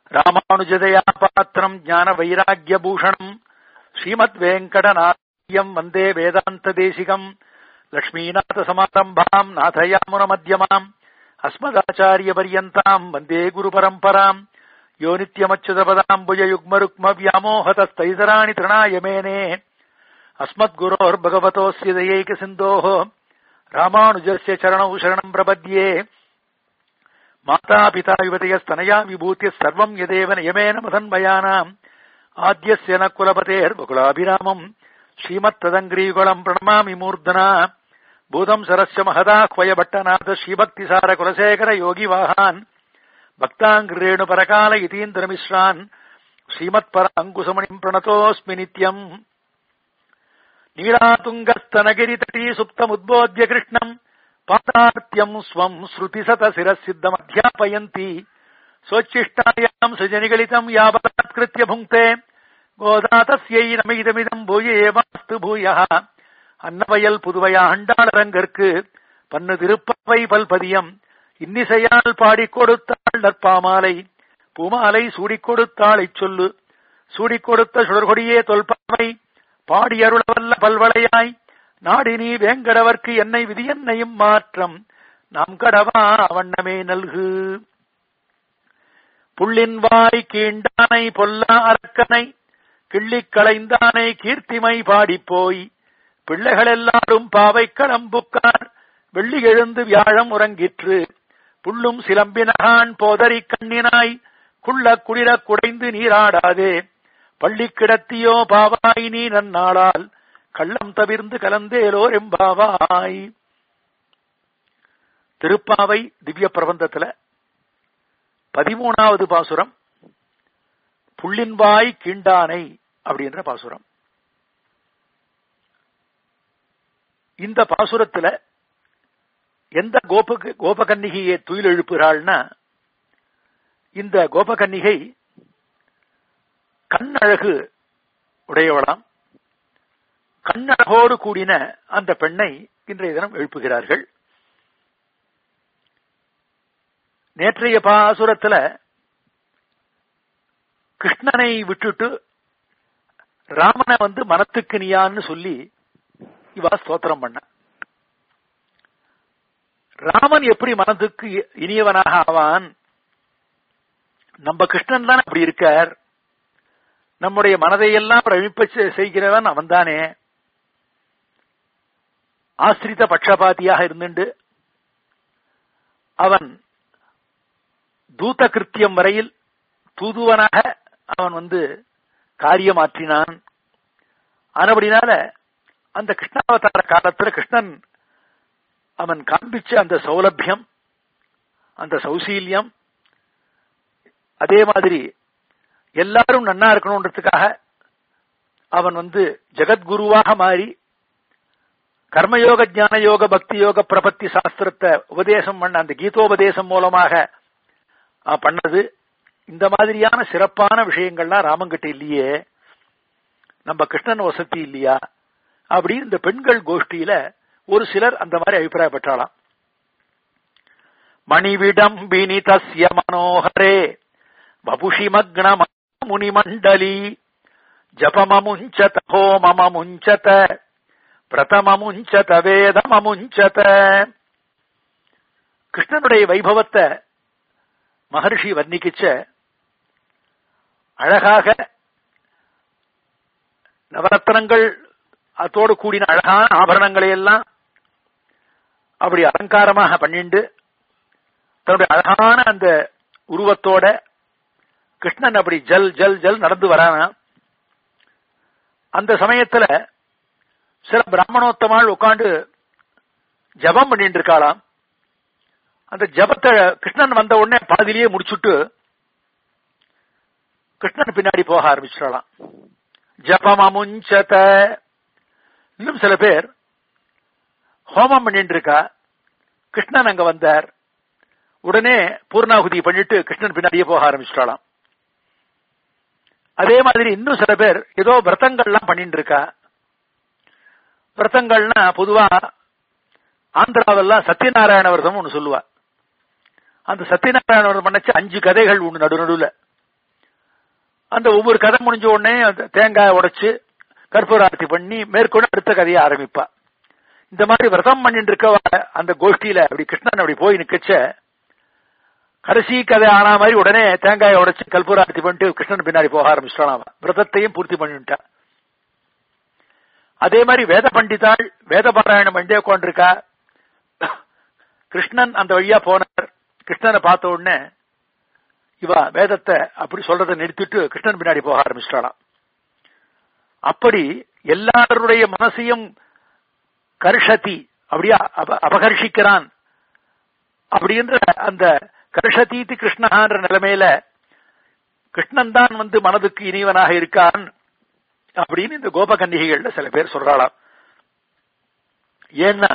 ராமானுஜதயா பாத்திரம் ஞான வைராகிய பூஷணம் ஸ்ரீமத் வெங்கடநாயம் வந்தே வேதாந்த தேசிகம் லக்ஷ்மீநாத சமாரம்பாம் நாதயாமுன மத்தியமாம் அஸ்மதாச்சாரிய பரியந்தாம் வந்தே குரு பரம்பராம் யோ நித்யமச்சுதபதாம்புஜ யுக்ம ருக்ம வியாமோகதஸ்தைதராணி திருணாயமேனே अस्मद्गुरोर्भगवतोऽस्य दयैकसिन्धोः रामानुजस्य चरणौ शरणम् प्रपद्ये मातापिता युवतयस्तनया विभूतिः सर्वम् यदेव नियमेन मदन्मयानाम् आद्यस्य न कुलपतेर्बकुलाभिरामम् श्रीमत्तदङ्ग्रीकुलम् प्रणमामि मूर्धना भूतम् सरस्य महदाह्वय भट्टनाथ श्रीभक्तिसार कुलशेखर योगिवाहान् भक्ताङ्ग्रेणुपरकाल इतीन्द्रमिश्रान् श्रीमत्पर अङ्कुशमणिम् प्रणतोऽस्मि नित्यम् नीलातुङ्गस्तनगिरितटी सुप्तमुद्बोध्य कृष्णम् पादार्त्यम् स्वम् श्रुतिशतशिरसिद्धमध्यापयन्ति स्वोच्छिष्टायाम् सृजनिगलितम् यावत्कृत्य भुङ्क्ते गोदातस्यै नमिदमिदम् भूय एवास्तु भूयः அன்னவயல் புதுவையா அண்டாளரங்கற்கு பன்னு திருப்பவை பல்பதியம் இன்னிசையால் பாடிக் கொடுத்தாள் நற்பாமாலை பூமாலை சூடிக் கொடுத்தாளைச் சொல்லு சூடிக் கொடுத்த சுடர்கொடியே தொல்பாவை பாடியருளவல்ல பல்வளையாய் நாடினி வேங்கடவர்க்கு என்னை விதி என்னையும் மாற்றம் நாம் கடவா வண்ணமே நல்கு புள்ளின் வாய் கீண்டானை பொல்லா அரக்கனை கிள்ளிக் களைந்தானை கீர்த்திமை பாடிப்போய் பிள்ளைகள் எல்லாரும் பாவை களம்புக்கார் வெள்ளி எழுந்து வியாழம் உறங்கிற்று புள்ளும் சிலம்பினகான் போதரி கண்ணினாய் குள்ள குளிர குடைந்து நீராடாதே பள்ளி கிடத்தியோ பாவாய் நீ நன்னாளால் கள்ளம் தவிர்ந்து கலந்தேலோர் எம்பாவாய் திருப்பாவை திவ்ய பிரபந்தத்துல பதிமூணாவது பாசுரம் புள்ளின்வாய் கீண்டானை அப்படின்ற பாசுரம் இந்த பாசுரத்துல எந்த கோப கோபகன்னிகையை துயில் எழுப்புகிறாள்னா இந்த கோபகன்னிகை கண்ணழகு உடையவளாம் கண்ணழகோடு கூடின அந்த பெண்ணை இன்றைய தினம் எழுப்புகிறார்கள் நேற்றைய பாசுரத்துல கிருஷ்ணனை விட்டுட்டு ராமனை வந்து மனத்துக்கு நீயான்னு சொல்லி இவா ஸ்தோத்திரம் பண்ண ராமன் எப்படி மனதுக்கு இனியவனாக ஆவான் நம்ம கிருஷ்ணன் தான் அப்படி இருக்கார் நம்முடைய மனதையெல்லாம் பிரமிப்ப செய்கிறவன் அவன்தானே ஆசிரித பட்சபாதியாக இருந்துண்டு அவன் தூத கிருத்தியம் வரையில் தூதுவனாக அவன் வந்து காரியமாற்றினான் ஆனபடினால அந்த கிருஷ்ணாவதார காலத்துல கிருஷ்ணன் அவன் காண்பிச்ச அந்த சௌலபியம் அந்த சௌசீல்யம் அதே மாதிரி எல்லாரும் நன்னா இருக்கணும்ன்றதுக்காக அவன் வந்து ஜெகத்குருவாக மாறி கர்மயோக ஞான யோக பக்தி யோக பிரபத்தி சாஸ்திரத்தை உபதேசம் பண்ண அந்த கீதோபதேசம் மூலமாக பண்ணது இந்த மாதிரியான சிறப்பான விஷயங்கள்லாம் ராமங்கிட்ட இல்லையே நம்ம கிருஷ்ணன் வசதி இல்லையா அப்படி இந்த பெண்கள் கோஷ்டியில ஒரு சிலர் அந்த மாதிரி அபிப்பிராயப்பட்டாலாம் மணிவிடம் தஸ்ய மனோகரே வபுஷி மக்ன முனிமண்டலி ஜபமமுஞ்சத ஹோமமமுஞ்சத பிரதமமுஞ்சத வேதமமுஞ்சத கிருஷ்ணனுடைய வைபவத்தை மகர்ஷி வர்ணிக்கிச்ச அழகாக நவரத்னங்கள் அதோடு கூடின அழகான ஆபரணங்களை எல்லாம் அப்படி அலங்காரமாக பண்ணிண்டு தன்னுடைய அழகான அந்த உருவத்தோட கிருஷ்ணன் அப்படி ஜல் ஜல் ஜல் நடந்து வரானா அந்த சமயத்துல சில பிராமணோத்தமாள் உட்காந்து ஜபம் பண்ணிட்டு இருக்காளாம் அந்த ஜபத்தை கிருஷ்ணன் வந்த உடனே பாதிலேயே முடிச்சுட்டு கிருஷ்ணன் பின்னாடி போக ஆரம்பிச்சிடலாம் ஜபம் அமுஞ்சத இன்னும் சில பேர் ஹோமம் பண்ணிட்டு இருக்கா கிருஷ்ணன் அங்க வந்தார் உடனே பூர்ணாகுதி பண்ணிட்டு கிருஷ்ணன் பின்னாடியே போக ஆரம்பிச்சிட்டாலாம் அதே மாதிரி இன்னும் சில பேர் ஏதோ விரதங்கள்லாம் பண்ணிட்டு இருக்கா விரதங்கள்னா பொதுவா ஆந்திராவெல்லாம் சத்யநாராயண விரதம் ஒன்று சொல்லுவா அந்த சத்யநாராயண விரதம் பண்ணச்சு அஞ்சு கதைகள் ஒன்று நடு நடுவில் அந்த ஒவ்வொரு கதை முடிஞ்ச உடனே அந்த தேங்காய் உடைச்சு கற்பூரார்த்தி பண்ணி மேற்கொண்டு அடுத்த கதையை ஆரம்பிப்பா இந்த மாதிரி விரதம் பண்ணிட்டு இருக்க அந்த கோஷ்டியில அப்படி கிருஷ்ணன் அப்படி போய் நிக்கச்ச கடைசி கதை ஆனா மாதிரி உடனே தேங்காயை உடைச்சு கற்பூரார்த்தி பண்ணிட்டு கிருஷ்ணன் பின்னாடி போக ஆரம்பிச்சிட்டான் அவன் விரதத்தையும் பூர்த்தி பண்ணிட்டான் அதே மாதிரி வேத பண்டிதாள் வேத பாராயணம் பண்ணிட்டே உட்காந்துருக்கா கிருஷ்ணன் அந்த வழியா போனார் கிருஷ்ணனை பார்த்த உடனே இவ வேதத்தை அப்படி சொல்றதை நிறுத்திட்டு கிருஷ்ணன் பின்னாடி போக ஆரம்பிச்சிட்டாளாம் அப்படி எல்லாருடைய மனசையும் கர்ஷதி அப்படியா அபகர்ஷிக்கிறான் அப்படின்ற அந்த கர்ஷதீதி கிருஷ்ணஹான்ற நிலைமையில கிருஷ்ணன் தான் வந்து மனதுக்கு இனிவனாக இருக்கான் அப்படின்னு இந்த கோபகன்னிகைகள்ல சில பேர் சொல்றாளாம் ஏன்னா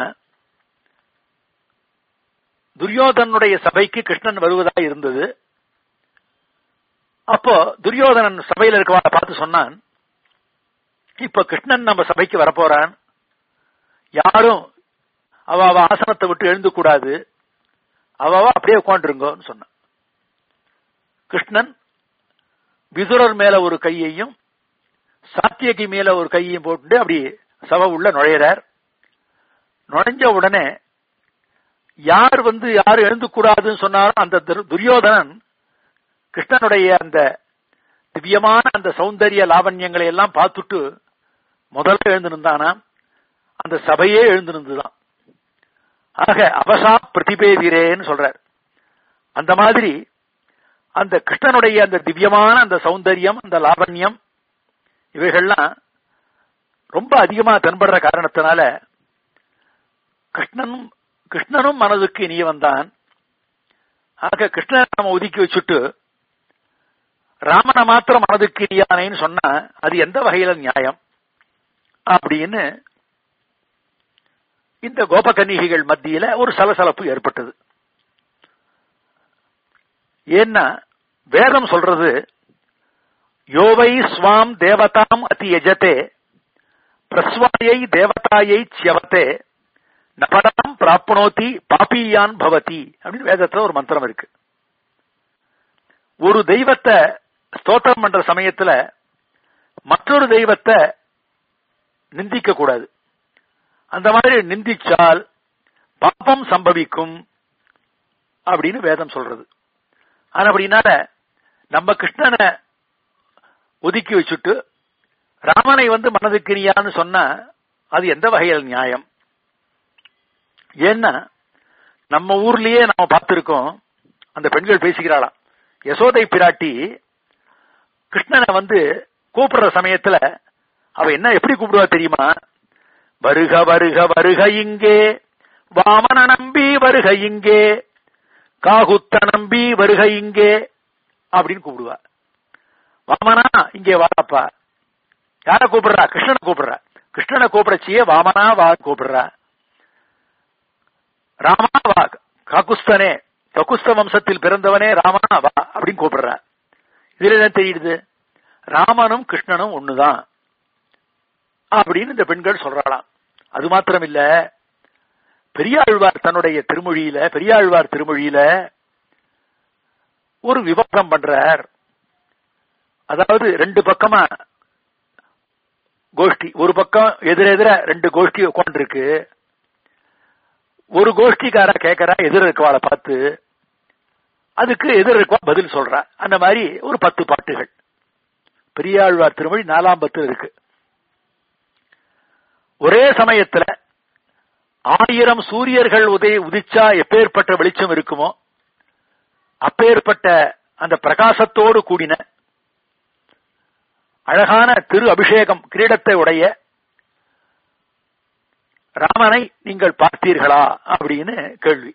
துரியோதனுடைய சபைக்கு கிருஷ்ணன் வருவதா இருந்தது அப்போ துரியோதனன் சபையில இருக்கவாளை பார்த்து சொன்னான் இப்ப கிருஷ்ணன் நம்ம சபைக்கு வரப்போறான் யாரும் அவ அவ ஆசனத்தை விட்டு எழுந்து கூடாது அவ அப்படியே உட்காந்துருங்கன்னு சொன்னான் கிருஷ்ணன் விதுரர் மேல ஒரு கையையும் சாத்தியகி மேல ஒரு கையையும் போட்டு அப்படி சபை உள்ள நுழையிறார் நுழைஞ்ச உடனே யார் வந்து யார் எழுந்து கூடாதுன்னு சொன்னாலும் அந்த துரியோதனன் கிருஷ்ணனுடைய அந்த திவ்யமான அந்த சௌந்தரிய லாவண்யங்களை எல்லாம் பார்த்துட்டு முதல்ல எழுந்து நின்றானா அந்த சபையே எழுந்து நின்றுதான் ஆக அபசா பிரதிபேதிரேன்னு சொல்றார் அந்த மாதிரி அந்த கிருஷ்ணனுடைய அந்த திவ்யமான அந்த சௌந்தரியம் அந்த லாவண்யம் இவைகள்லாம் ரொம்ப அதிகமா தென்படுற காரணத்தினால கிருஷ்ணனும் கிருஷ்ணனும் மனதுக்கு இனியவன் தான் ஆக கிருஷ்ணனை நம்ம ஒதுக்கி வச்சுட்டு ராமனை மாத்திரம் மனதுக்கு இனியானேன்னு சொன்னா அது எந்த வகையில நியாயம் அப்படின்னு இந்த கோபகன்னிகைகள் மத்தியில ஒரு சலசலப்பு ஏற்பட்டது ஏன்னா வேதம் சொல்றது யோவை ஸ்வாம் தேவதாம் அதி எஜதே பிரஸ்வாயை தேவதாயை சியவத்தே நபடாம் பிராப்னோதி பாப்பியான் பவதி அப்படின்னு வேதத்துல ஒரு மந்திரம் இருக்கு ஒரு தெய்வத்தை ஸ்தோத்திரம் பண்ற சமயத்துல மற்றொரு தெய்வத்தை நிந்திக்க கூடாது அந்த மாதிரி நிந்திச்சால் பாப்பம் சம்பவிக்கும் அப்படின்னு வேதம் சொல்றது ஆனா அப்படின்னால நம்ம கிருஷ்ணனை ஒதுக்கி வச்சுட்டு ராமனை வந்து மனதுக்கிரியான்னு சொன்னா அது எந்த வகையில் நியாயம் ஏன்னா நம்ம ஊர்லயே நம்ம பார்த்திருக்கோம் அந்த பெண்கள் பேசிக்கிறாளாம் யசோதை பிராட்டி கிருஷ்ணனை வந்து கூப்பிடுற சமயத்துல அவ என்ன எப்படி கூப்பிடுவா தெரியுமா வருக வருக வருக இங்கே வாமன நம்பி வருக இங்கே காகுத்த நம்பி வருக இங்கே அப்படின்னு கூப்பிடுவா வாமனா இங்கே வாப்பா யார கூப்பிடுறா கிருஷ்ணனை கூப்பிடுறா கிருஷ்ணனை கூப்பிடச்சியே வாமனா வா கூப்பிடுறா ராமா வா ககுஸ்தனே ககுஸ்த வம்சத்தில் பிறந்தவனே ராமனா வா அப்படின்னு கூப்பிடுறா இதுல என்ன தெரியுது ராமனும் கிருஷ்ணனும் ஒண்ணுதான் அப்படின்னு இந்த பெண்கள் சொல்றாளாம் அது மாத்திரம் இல்ல பெரியாழ்வார் தன்னுடைய திருமொழியில பெரியாழ்வார் திருமொழியில ஒரு விவாதம் பண்றார் அதாவது ரெண்டு பக்கமா கோஷ்டி ஒரு பக்கம் எதிரெதிர ரெண்டு கோஷ்டி உட்காந்துருக்கு ஒரு கோஷ்டிக்கார கேட்கறா எதிர இருக்கவாளை பார்த்து அதுக்கு எதிர் இருக்கவா பதில் சொல்றா அந்த மாதிரி ஒரு பத்து பாட்டுகள் பெரியாழ்வார் திருமொழி நாலாம் பத்து இருக்கு ஒரே சமயத்துல ஆயிரம் சூரியர்கள் உதய உதிச்சா எப்பேற்பட்ட வெளிச்சம் இருக்குமோ அப்பேற்பட்ட அந்த பிரகாசத்தோடு கூடின அழகான திரு அபிஷேகம் கிரீடத்தை உடைய ராமனை நீங்கள் பார்த்தீர்களா அப்படின்னு கேள்வி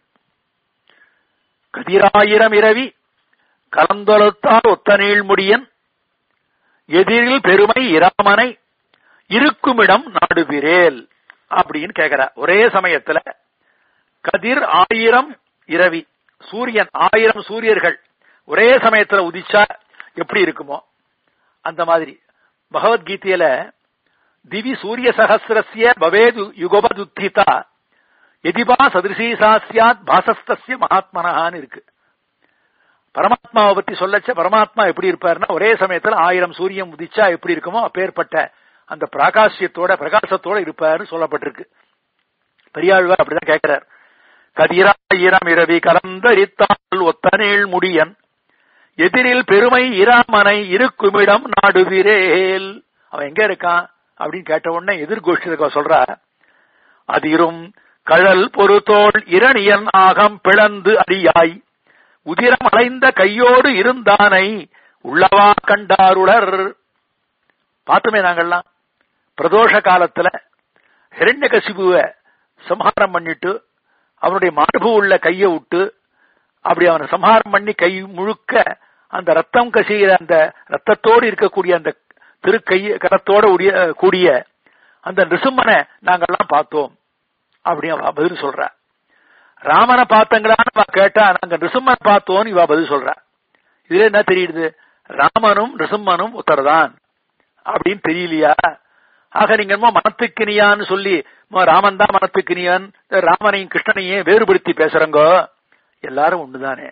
கதிராயிரம் இரவி கலந்தொலத்தால் ஒத்த நீழ்முடியன் எதிரில் பெருமை இராமனை இருக்குமிடம் நாடுகிறேல் அப்படின்னு கேக்குற ஒரே சமயத்துல கதிர் ஆயிரம் இரவி சூரியன் ஆயிரம் சூரியர்கள் ஒரே சமயத்துல உதிச்சா எப்படி இருக்குமோ அந்த மாதிரி பகவத்கீதையில திவி சூரிய சகசிரஸ்ய பவேது யுகபதுத்திதா எதிபா சதிருஷீசா சியாத் பாசஸ்தஸ்ய மகாத்மனஹான்னு இருக்கு பரமாத்மாவை பத்தி சொல்லச்ச பரமாத்மா எப்படி இருப்பாருன்னா ஒரே சமயத்துல ஆயிரம் சூரியன் உதிச்சா எப்படி இருக்குமோ அப்பேற்பட்ட அந்த பிரகாசியத்தோட பிரகாசத்தோட இருப்பாருன்னு சொல்லப்பட்டிருக்கு பெரியாழ்வார் அப்படிதான் கேட்கிறார் கதிராயிரம் இரவி கலந்தரித்தால் ஒத்தனேள் முடியன் எதிரில் பெருமை இராமனை இருக்குமிடம் நாடுகிறேல் அவன் எங்க இருக்கான் அப்படின்னு கேட்ட உடனே எதிர்கோஷ்டி சொல்றா அதிரும் கழல் பொறுத்தோள் இரணியன் ஆகம் பிளந்து அறியாய் உதிரம் அலைந்த கையோடு இருந்தானை உள்ளவா கண்டாருளர் பார்த்துமே நாங்கள்லாம் பிரதோஷ காலத்துல ஹிரண்யகசிபுவ சம்ஹாரம் பண்ணிட்டு அவனுடைய மார்பு உள்ள கையை விட்டு அப்படி அவனை சம்ஹாரம் பண்ணி கை முழுக்க அந்த ரத்தம் கசிகிற அந்த ரத்தத்தோடு இருக்கக்கூடிய அந்த திருக்கை கரத்தோட உடைய கூடிய அந்த நிருசிம்மனை நாங்கெல்லாம் பார்த்தோம் அப்படின்னு அவ பதில் சொல்ற ராமனை பார்த்தங்களான்னு கேட்டா நாங்க நிருசிம்மனை பார்த்தோம்னு இவ பதில் சொல்ற இதுல என்ன தெரியுது ராமனும் நிருசிம்மனும் உத்தரதான் அப்படின்னு தெரியலையா ஆக நீங்க என்னமோ மனத்துக்கினியான்னு சொல்லி ராமன் தான் மனத்துக்கினியன் ராமனையும் கிருஷ்ணனையும் வேறுபடுத்தி பேசுறங்கோ எல்லாரும் ஒண்ணுதானே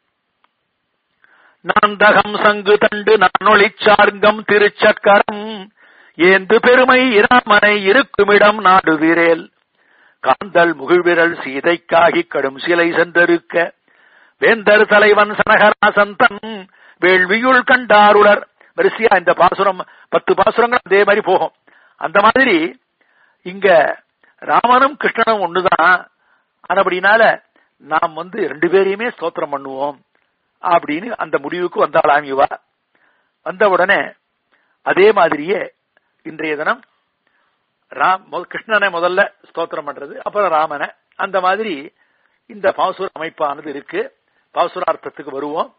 நாந்தகம் சங்கு தண்டு நானொளி சார்கம் திருச்சக்கரம் ஏந்து பெருமை இராமனை இருக்குமிடம் நாடுவீரேல் காந்தல் முகிழ்விரல் சீதைக்காகி கடும் சிலை சென்றருக்க வேந்தர் தலைவன் சனகராசந்தன் வேள்வியுள் கண்டாருளர் வரிசையா இந்த பாசுரம் பத்து பாசுரங்கள் அதே மாதிரி போகும் அந்த மாதிரி இங்க ராமனும் கிருஷ்ணனும் ஒண்ணுதான் ஆனபடினால நாம் வந்து ரெண்டு பேரையுமே ஸ்தோத்திரம் பண்ணுவோம் அப்படின்னு அந்த முடிவுக்கு வந்தாளாம் இவா வந்த உடனே அதே மாதிரியே இன்றைய தினம் ராம் கிருஷ்ணனை முதல்ல ஸ்தோத்திரம் பண்றது அப்புறம் ராமனை அந்த மாதிரி இந்த பாசுர அமைப்பானது இருக்கு பாசுரார்த்தத்துக்கு வருவோம்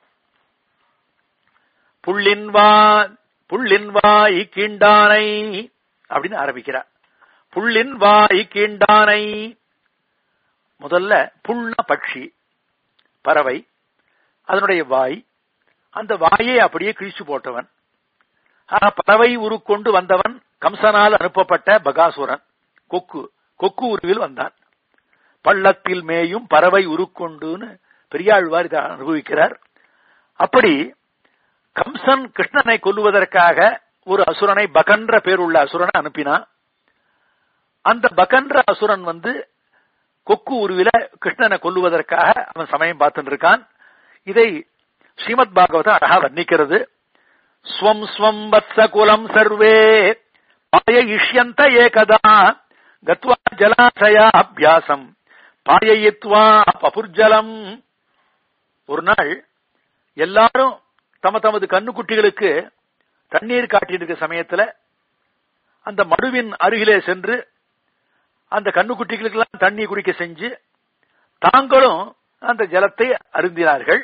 புள்ளின் வா புள்ளின் வாய் கீண்டானை அப்படின்னு ஆரம்பிக்கிறார் புள்ளின் வாய் கீண்டானை முதல்ல புல்ன பட்சி பறவை அதனுடைய வாய் அந்த வாயை அப்படியே கிழிச்சு போட்டவன் ஆனா பறவை உருக்கொண்டு வந்தவன் கம்சனால் அனுப்பப்பட்ட பகாசுரன் கொக்கு கொக்கு உருவில் வந்தான் பள்ளத்தில் மேயும் பறவை உருக்கொண்டுன்னு பெரியாழ்வார் இதை அனுபவிக்கிறார் அப்படி கம்சன் கிருஷ்ணனை கொல்லுவதற்காக ஒரு அசுரனை பகன்ற பேருள்ள அசுரனை அனுப்பினான் அந்த பகன்ற அசுரன் வந்து கொக்கு உருவில கிருஷ்ணனை கொல்லுவதற்காக அவன் சமயம் பார்த்துட்டு இருக்கான் இதை ஸ்ரீமத் பாகவதம் அழகா வர்ணிக்கிறது ஸ்வம் ஸ்வம் வத்ச குலம் சர்வே பாயயிஷ்யந்த ஏகதா கத்வா ஜலாசயா அபியாசம் பாயயித்வா பபுர்ஜலம் ஒரு நாள் எல்லாரும் தம தமது கண்ணுக்குட்டிகளுக்கு தண்ணீர் காட்டிட்டு இருக்க சமயத்துல அந்த மடுவின் அருகிலே சென்று அந்த கண்ணுக்குட்டிகளுக்கு எல்லாம் தண்ணி குடிக்க செஞ்சு தாங்களும் அந்த ஜலத்தை அருந்தினார்கள்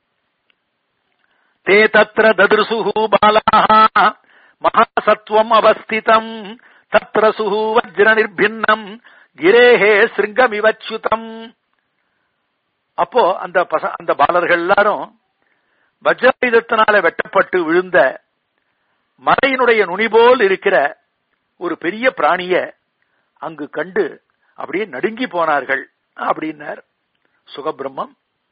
தே தத்திர ததிருசுகு பாலாக மகாசத்துவம் அவஸ்திதம் தத்திர சுகு வஜ்ர நிர்பின்னம் கிரேஹே சிருங்கம் இவச்சுதம் அப்போ அந்த பச அந்த பாலர்கள் எல்லாரும் வஜ்ராயுதத்தினால வெட்டப்பட்டு விழுந்த மலையினுடைய நுனிபோல் இருக்கிற ஒரு பெரிய பிராணிய அங்கு கண்டு அப்படியே நடுங்கி போனார்கள் அப்படின்னார் சுகபிரம்மம்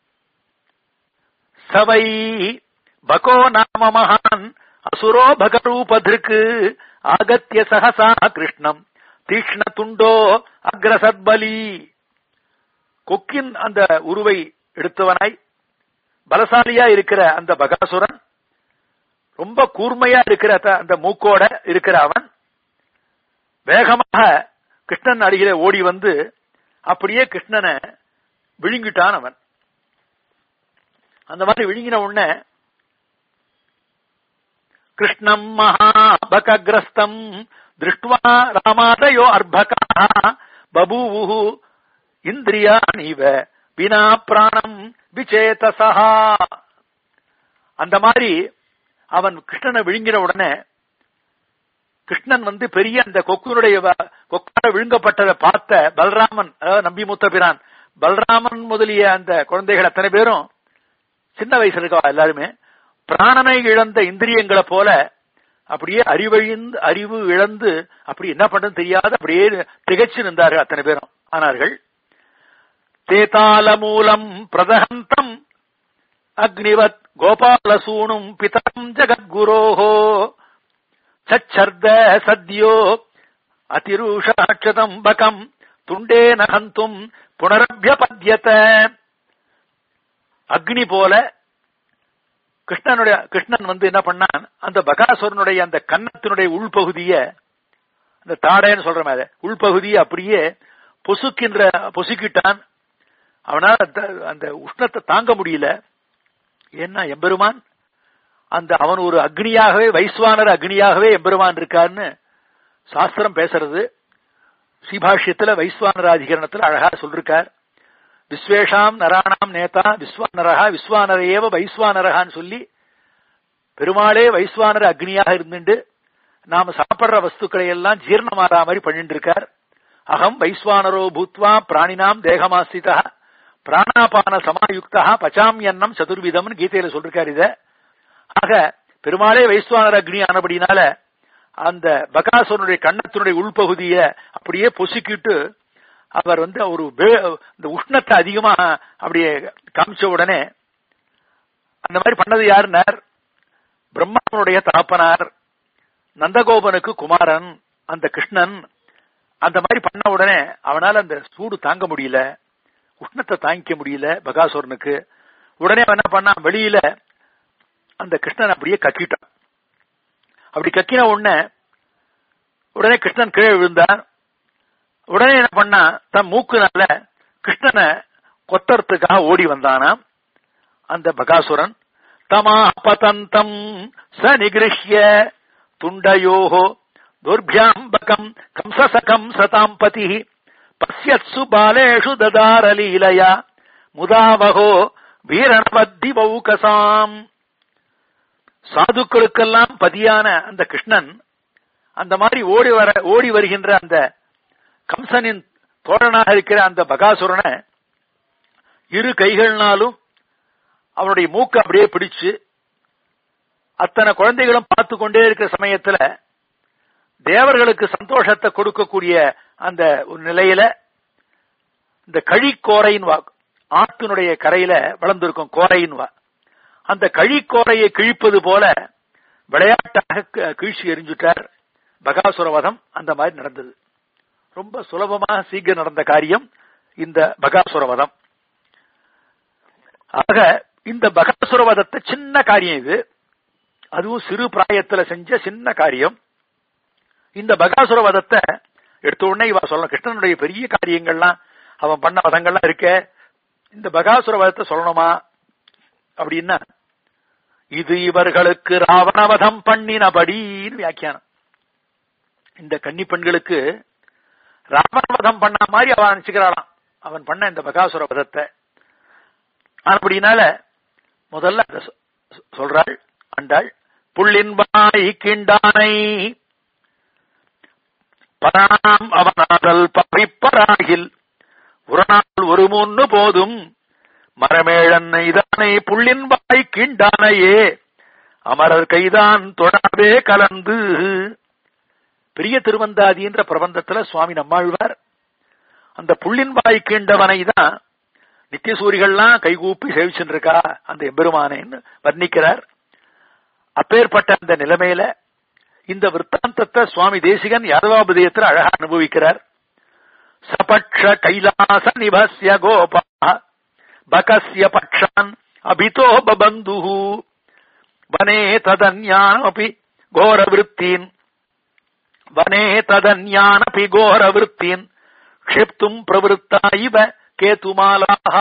சவை பகோ நாம மகான் அசுரோ பகரூபதிருக்கு ஆகத்திய சகசா கிருஷ்ணம் தீக்ஷ்ண துண்டோ அக்ரசத்பலி கொக்கின் அந்த உருவை எடுத்தவனாய் பலசாலியா இருக்கிற அந்த பகாசுரன் ரொம்ப கூர்மையா இருக்கிற அந்த மூக்கோட இருக்கிற அவன் வேகமாக கிருஷ்ணன் அருகிலே ஓடி வந்து அப்படியே கிருஷ்ணனை விழுங்கிட்டான் அவன் அந்த மாதிரி விழுங்கின உடனே கிருஷ்ணம் மகாபகிரஸ்தம் திருஷ்டுவா ராமாதயோ அர்பகா பபூவு இந்திரியானிவ வினா பிராணம் விச்சேதசா அந்த மாதிரி அவன் கிருஷ்ணனை விழுங்கிற உடனே கிருஷ்ணன் வந்து பெரிய அந்த கொக்குனுடைய கொக்கார விழுங்கப்பட்டதை பார்த்த பல்ராமன் அதாவது நம்பி மூத்த பிரான் பல்ராமன் முதலிய அந்த குழந்தைகள் அத்தனை பேரும் சின்ன வயசுல இருக்கவா எல்லாருமே பிராணனை இழந்த இந்திரியங்களை போல அப்படியே அறிவழிந்து அறிவு இழந்து அப்படி என்ன பண்றது தெரியாத அப்படியே திகைச்சு நின்றார்கள் அத்தனை பேரும் ஆனார்கள் தேதால மூலம் பிரதகந்தம் அக்னிவத் கோபாலசூனும் பிதம் ஜகத்குரோஹோ சச்சர்த சத்யோ அதிரூஷாட்சதம்பகம் துண்டே நகந்தும் புனரபியபத்யத அக்னி போல கிருஷ்ணனுடைய கிருஷ்ணன் வந்து என்ன பண்ணான் அந்த பகாசுரனுடைய அந்த கன்னத்தினுடைய உள்பகுதிய அந்த தாடைன்னு சொல்றமே அதை உள்பகுதியை அப்படியே பொசுக்கின்ற பொசுக்கிட்டான் அவனால அந்த- அந்த உஷ்ணத்தை தாங்க முடியல ஏன்னா எம்பெருமான் அந்த அவன் ஒரு அக்னியாகவே வைஸ்வானர் அக்னியாகவே எம்பெருமான் இருக்கான்னு சாஸ்திரம் பேசுறது ஸ்ரீபாஷ்யத்துல வைஸ்வானராதிகரணத்துல அழகா சொல்லிருக்கார் விஸ்வேஷாம் நராணாம் நேதா விஸ்வானரகா விஸ்வானரையேவ வைஸ்வானரகான்னு சொல்லி பெருமாளே வைஸ்வானர் அக்னியாக இருந்துட்டு நாம சாப்பிடுற வஸ்துக்களை எல்லாம் ஜீரணமாறா மாதிரி பண்ணிட்டு இருக்கார் அகம் வைஸ்வானரோ பூத்வா பிராணினாம் தேகமாசிதா பிராணாபான சமாயுக்தா பச்சாமியன்னம் சதுர்விதம்னு கீதையில சொல்லிருக்கார் இத ஆக பெருமாளே வைஸ்வானர் அக்னி ஆனபடினால அந்த பகாசுரனுடைய கண்ணத்தினுடைய உள்பகுதிய அப்படியே பொசுக்கிட்டு அவர் வந்து ஒரு வே- இந்த உஷ்ணத்தை அதிகமா அப்படியே காமிச்ச உடனே அந்த மாதிரி பண்ணது யாருன்னார் பிரம்மாவனுடைய தகப்பனார் நந்தகோபனுக்கு குமாரன் அந்த கிருஷ்ணன் அந்த மாதிரி பண்ண உடனே அவனால அந்த சூடு தாங்க முடியல உஷ்ணத்தை தாங்கிக்க முடியல பகாசுரனுக்கு உடனே அவன் என்ன பண்ணான் வெளியில அந்த கிருஷ்ணன் அப்படியே கக்கிட்டான் அப்படி கக்கின உடனே உடனே கிருஷ்ணன் கீழே விழுந்தான் உடனே என்ன பண்ணா தன் மூக்குனால கிருஷ்ணனை கொத்தறதுக்காக ஓடி வந்தானாம் அந்த பகாசுரன் தமா பதந்தம் ச நிகிருஷ்ய துண்டயோஹோ துர்பியாம்பகம் கம்சசகம் சதாம் பதி பசியத்சு பாலேஷு ததார லீலயா முதாவகோ வீரணவத்தி பௌகசாம் சாதுக்களுக்கெல்லாம் பதியான அந்த கிருஷ்ணன் அந்த மாதிரி ஓடி வர ஓடி வருகின்ற அந்த கம்சனின் தோழனாக இருக்கிற அந்த பகாசுரனை இரு கைகள்னாலும் அவனுடைய மூக்கு அப்படியே பிடிச்சு அத்தனை குழந்தைகளும் பார்த்து கொண்டே இருக்கிற சமயத்துல தேவர்களுக்கு சந்தோஷத்தை கொடுக்கக்கூடிய அந்த ஒரு நிலையில இந்த கழிக்கோரையின் வா ஆற்றினுடைய கரையில வளர்ந்திருக்கும் கோரையின் வா அந்த கழிக்கோரையை கிழிப்பது போல விளையாட்டாக க- கீழ்ச்சி எரிஞ்சுட்டார் பகாசுரவதம் அந்த மாதிரி நடந்தது ரொம்ப சுலபமாக சீக்கிரம் நடந்த காரியம் இந்த பகாசுரவதம் ஆக இந்த பகாசுரவதத்தை சின்ன காரியம் இது அதுவும் சிறு பிராயத்துல செஞ்ச சின்ன காரியம் இந்த பகாசுரவதத்தை எடுத்த உடனே இவ சொல்லணும் கிருஷ்ணனுடைய பெரிய காரியங்கள்லாம் அவன் பண்ண வதங்கள்லாம் இருக்க இந்த பகாசுரவதத்தை சொல்லணுமா அப்படின்னா இது இவர்களுக்கு ராவணவதம் பண்ணினபடின்னு வியாக்கியானம் இந்த கன்னி பெண்களுக்கு ராவணவதம் பண்ண மாதிரி அவன் நினைச்சுக்கிறாளாம் அவன் பண்ண இந்த பகாசுர வதத்தை அப்படினால முதல்ல அத சொ- சொ- சொல்றாள் ஆண்டாள் புள்ளின் வாய் கிண்டானை பராம் அவனாதல் பறிப்பராகில் ஒரு நாள் ஒரு முன்னு போதும் மரமேழன் இதானை புள்ளின் வாய் கிண்டானையே அமரர் கைதான் தொடாதே கலந்து பெரிய திருவந்தாதின்ற பிரபந்தத்துல சுவாமி நம்மாழ்வார் அந்த புள்ளின் வாய் கீண்டவனை தான் நித்தியசூரிகள்லாம் கைகூப்பி சேவிச்சுட்டு இருக்கா அந்த எம்பெருமானேன்னு வர்ணிக்கிறார் அப்பேற்பட்ட அந்த நிலைமையில இந்த விற்த்தாந்தத்தை சுவாமி தேசிகன் யாதவாபதயத்தில் அழகா அனுபவிக்கிறார் சபக்ஷ கைலாச நிபஸ்ய கோபா பகஸ்ய பக்ஷான் அபிதோ பபந்து வனே ததன்யானமபி கோரவிருத்தீன் வனே ததன்யானபி கோரவிருத்தீன் க்ஷிப்தும் பிரவருத்தா இவ கேதுமாலாக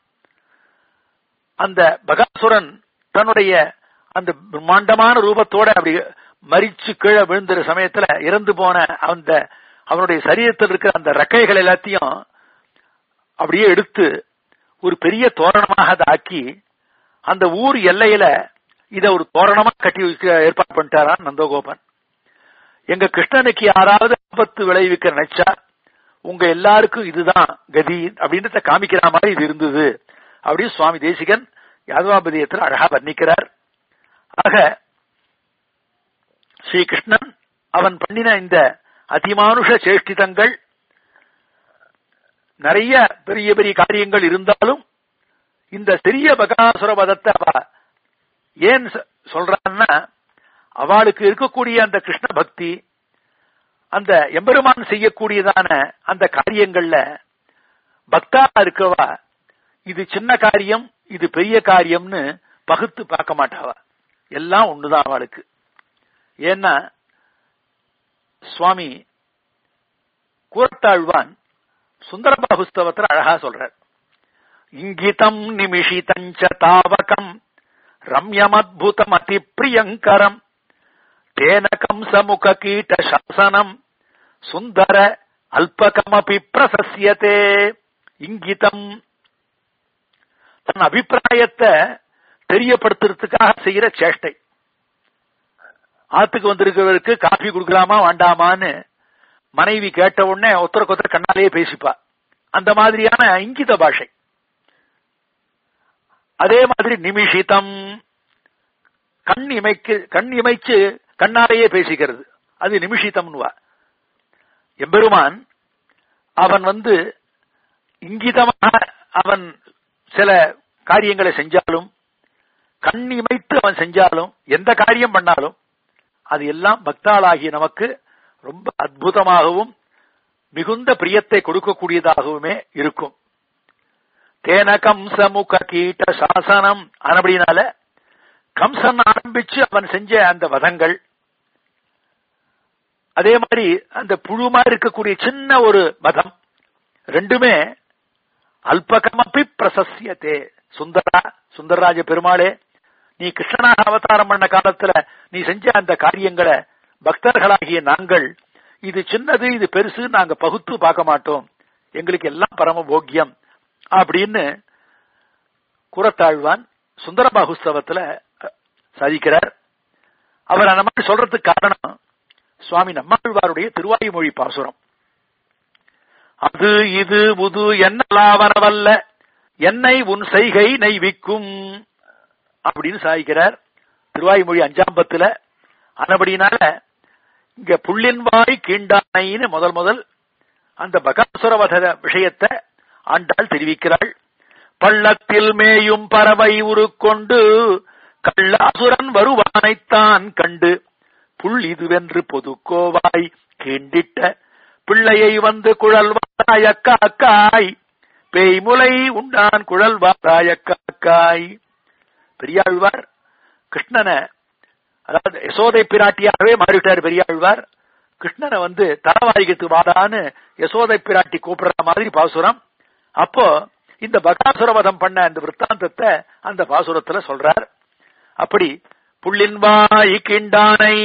அந்த பகாசுரன் தன்னுடைய அந்த பிரம்மாண்டமான ரூபத்தோட அப்படி மரிச்சு கீழே விழுந்துற சமயத்துல இறந்து போன அந்த அவனுடைய சரீரத்தில் இருக்கிற அந்த ரெக்கைகள் எல்லாத்தையும் அப்படியே எடுத்து ஒரு பெரிய தோரணமாக அதை ஆக்கி அந்த ஊர் எல்லையில இத ஒரு தோரணமா கட்டி வைக்க ஏற்பாடு பண்ணிட்டாரான் நந்தகோபன் எங்க கிருஷ்ணனுக்கு யாராவது ஆபத்து விளைவிக்க நினைச்சா உங்க எல்லாருக்கும் இதுதான் கதி அப்படின்றத காமிக்கிற மாதிரி இது இருந்தது அப்படின்னு சுவாமி தேசிகன் யாதவாபதியத்தில் அழகா வர்ணிக்கிறார் ஆக ஸ்ரீகிருஷ்ணன் அவன் பண்ணின இந்த அதிமானுஷ சேஷ்டிதங்கள் நிறைய பெரிய பெரிய காரியங்கள் இருந்தாலும் இந்த சிறிய பகாசுர வதத்தை அவ ஏன் சொ- சொல்றான்னா அவளுக்கு இருக்கக்கூடிய அந்த கிருஷ்ண பக்தி அந்த எம்பெருமான் செய்யக்கூடியதான அந்த காரியங்கள்ல பக்தா இருக்கவா இது சின்ன காரியம் இது பெரிய காரியம்னு பகுத்து பார்க்க மாட்டாவா எல்லாம் ஒண்ணுதான் அவளுக்கு ஏன்னா சுவாமி கூரத்தாழ்வான் சுந்தரபாகுஸ்தவத்துல அழகா சொல்றார் இங்கிதம் நிமிஷிதஞ்ச தாவகம் ரம்யமத்புதம் அதி பிரியங்கரம் தேனகம் சமுக கீட்ட சாசனம் சுந்தர அல்பகமபி பிரசஸ்யதே இங்கிதம் தன் அபிப்பிராயத்தை தெரியப்படுத்துறதுக்காக செய்யற சேஷ்டை ஆத்துக்கு வந்திருக்கிறவருக்கு காஃபி கொடுக்கலாமா வேண்டாமான்னு மனைவி கேட்ட உடனே ஒருத்தருக்கு ஒருத்தர் கண்ணாலேயே பேசிப்பா அந்த மாதிரியான இங்கித பாஷை அதே மாதிரி நிமிஷிதம் கண் இமைக்கு கண் இமைச்சு கண்ணாலேயே பேசிக்கிறது அது நிமிஷிதம்னுவா எம்பெருமான் அவன் வந்து இங்கிதமாக அவன் சில காரியங்களை செஞ்சாலும் கண் இமைத்து அவன் செஞ்சாலும் எந்த காரியம் பண்ணாலும் அது எல்லாம் பக்தாளாகிய நமக்கு ரொம்ப அற்புதமாகவும் மிகுந்த பிரியத்தை கொடுக்கக்கூடியதாகவுமே இருக்கும் தேன கம்சமுக கீட்ட சாசனம் அப்படினால கம்சன் ஆரம்பிச்சு அவன் செஞ்ச அந்த வதங்கள் அதே மாதிரி அந்த புழுமா இருக்கக்கூடிய சின்ன ஒரு வதம் ரெண்டுமே அல்பகமப்பி பிரசஸ்யத்தே சுந்தரா சுந்தரராஜ பெருமாளே நீ கிருஷ்ணனாக அவதாரம் பண்ண காலத்துல நீ செஞ்ச அந்த காரியங்களை பக்தர்களாகிய நாங்கள் இது சின்னது இது பெருசு நாங்க பகுத்து பார்க்க மாட்டோம் எங்களுக்கு எல்லாம் பரம போக்கியம் அப்படின்னு குரத்தாழ்வான் சுந்தரபாகுஸ்தவத்துல சாதிக்கிறார் அவர் அந்த மாதிரி சொல்றதுக்கு காரணம் சுவாமி நம்மாழ்வாருடைய திருவாயுமொழி பாசுரம் அது இது புது என்னலாவனவல்ல என்னை உன் செய்கை நெய்விக்கும் அப்படின்னு சாதிக்கிறார் திருவாய்மொழி அஞ்சாம் பத்துல ஆனபடினால இங்க புள்ளின் வாய் கீண்டானைன்னு முதல் முதல் அந்த பகாசுரவத விஷயத்தை ஆண்டாள் தெரிவிக்கிறாள் பள்ளத்தில் மேயும் பறவை உருக்கொண்டு கள்ளாசுரன் வருவானைத்தான் கண்டு புல் இதுவென்று பொதுக்கோவாய் கீண்டிட்ட பிள்ளையை வந்து குழல் வாராய காக்காய் பேய்முலை உண்டான் குழல் வாராய காக்காய் பெரியாழ்வார் கிருஷ்ணனை அதாவது யசோதை பிராட்டியாகவே மாறிவிட்டார் பெரியாழ்வார் கிருஷ்ணனை வந்து தலவாரிகத்து வாடான்னு யசோதை பிராட்டி கூப்பிடுற மாதிரி பாசுரம் அப்போ இந்த பகாசுரவதம் பண்ண அந்த விற்த்தாந்தத்தை அந்த பாசுரத்துல சொல்றார் அப்படி புள்ளின் வாய் கிண்டானை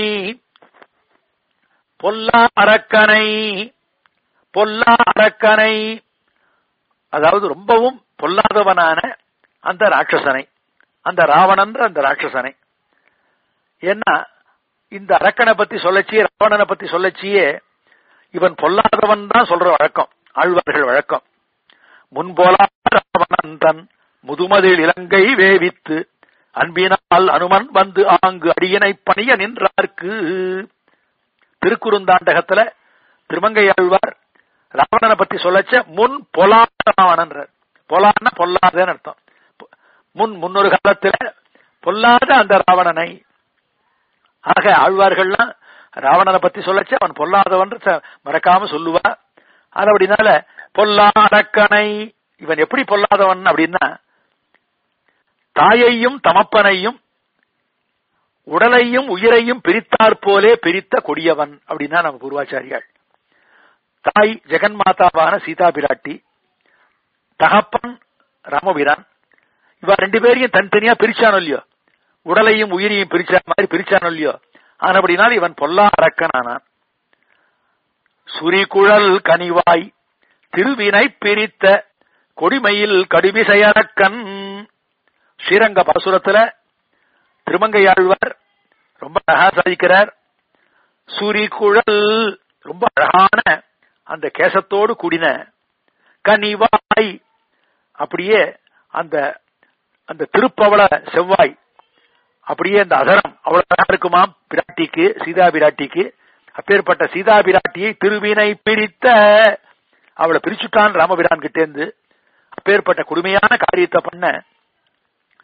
பொல்லா அரக்கனை பொல்லா அரக்கனை அதாவது ரொம்பவும் பொல்லாதவனான அந்த ராட்சசனை அந்த ராவணன்ற அந்த ராட்சசனை ஏன்னா இந்த அரக்கனை பத்தி சொல்லச்சியே ராவணனை பத்தி சொல்லச்சியே இவன் பொல்லாதவன் தான் சொல்ற வழக்கம் ஆழ்வார்கள் வழக்கம் முன்போலா ராவணன் தன் முதுமதில் இலங்கை வேவித்து அன்பினால் அனுமன் வந்து ஆங்கு அடியனை பணிய நின்றார்க்கு திருக்குறுந்தாண்டகத்துல திருமங்கை ஆழ்வார் ராவணனை பத்தி சொல்லச்ச முன் பொலாத ராவணன் பொலான பொல்லாதன்னு அர்த்தம் முன் முன்னொரு காலத்துல பொல்லாத அந்த ராவணனை ஆக ஆழ்வார்கள்லாம் ராவணனை பத்தி சொல்லச்சு அவன் பொல்லாதவன் மறக்காம சொல்லுவா அது அப்படினால பொல்லா அரக்கனை இவன் எப்படி பொல்லாதவன் அப்படின்னா தாயையும் தமப்பனையும் உடலையும் உயிரையும் பிரித்தாற் போலே பிரித்த கொடியவன் அப்படின்னா நம்ம பூர்வாச்சாரியாள் தாய் ஜெகன் மாதாவான சீதா பிராட்டி தகப்பன் ராமபிரான் இவ ரெண்டு பேரையும் தனித்தனியா பிரிச்சானோ இல்லையோ உடலையும் உயிரையும் பிரிச்ச மாதிரி பிரிச்சானோ இல்லையோ ஆனபடினால் இவன் பொல்லா அரக்கனானான் சுரிகுழல் கனிவாய் திருவினை பிரித்த கொடிமையில் கடுமிசையரக்கன் ஸ்ரீரங்க பாசுரத்துல திருமங்கையாழ்வார் ரொம்ப அழகா சாதிக்கிறார் சூரிகுழல் ரொம்ப அழகான அந்த கேசத்தோடு கூடின கனிவாய் அப்படியே அந்த அந்த திருப்பவள செவ்வாய் அப்படியே அந்த அதரம் அவ்வளவு அழகா இருக்குமா பிராட்டிக்கு சீதா பிராட்டிக்கு அப்பேற்பட்ட சீதா பிராட்டியை திருவினை பிரித்த அவளை பிரிச்சுட்டான் ராமபிரான் கிட்டேந்து அப்பேற்பட்ட கொடுமையான காரியத்தை பண்ண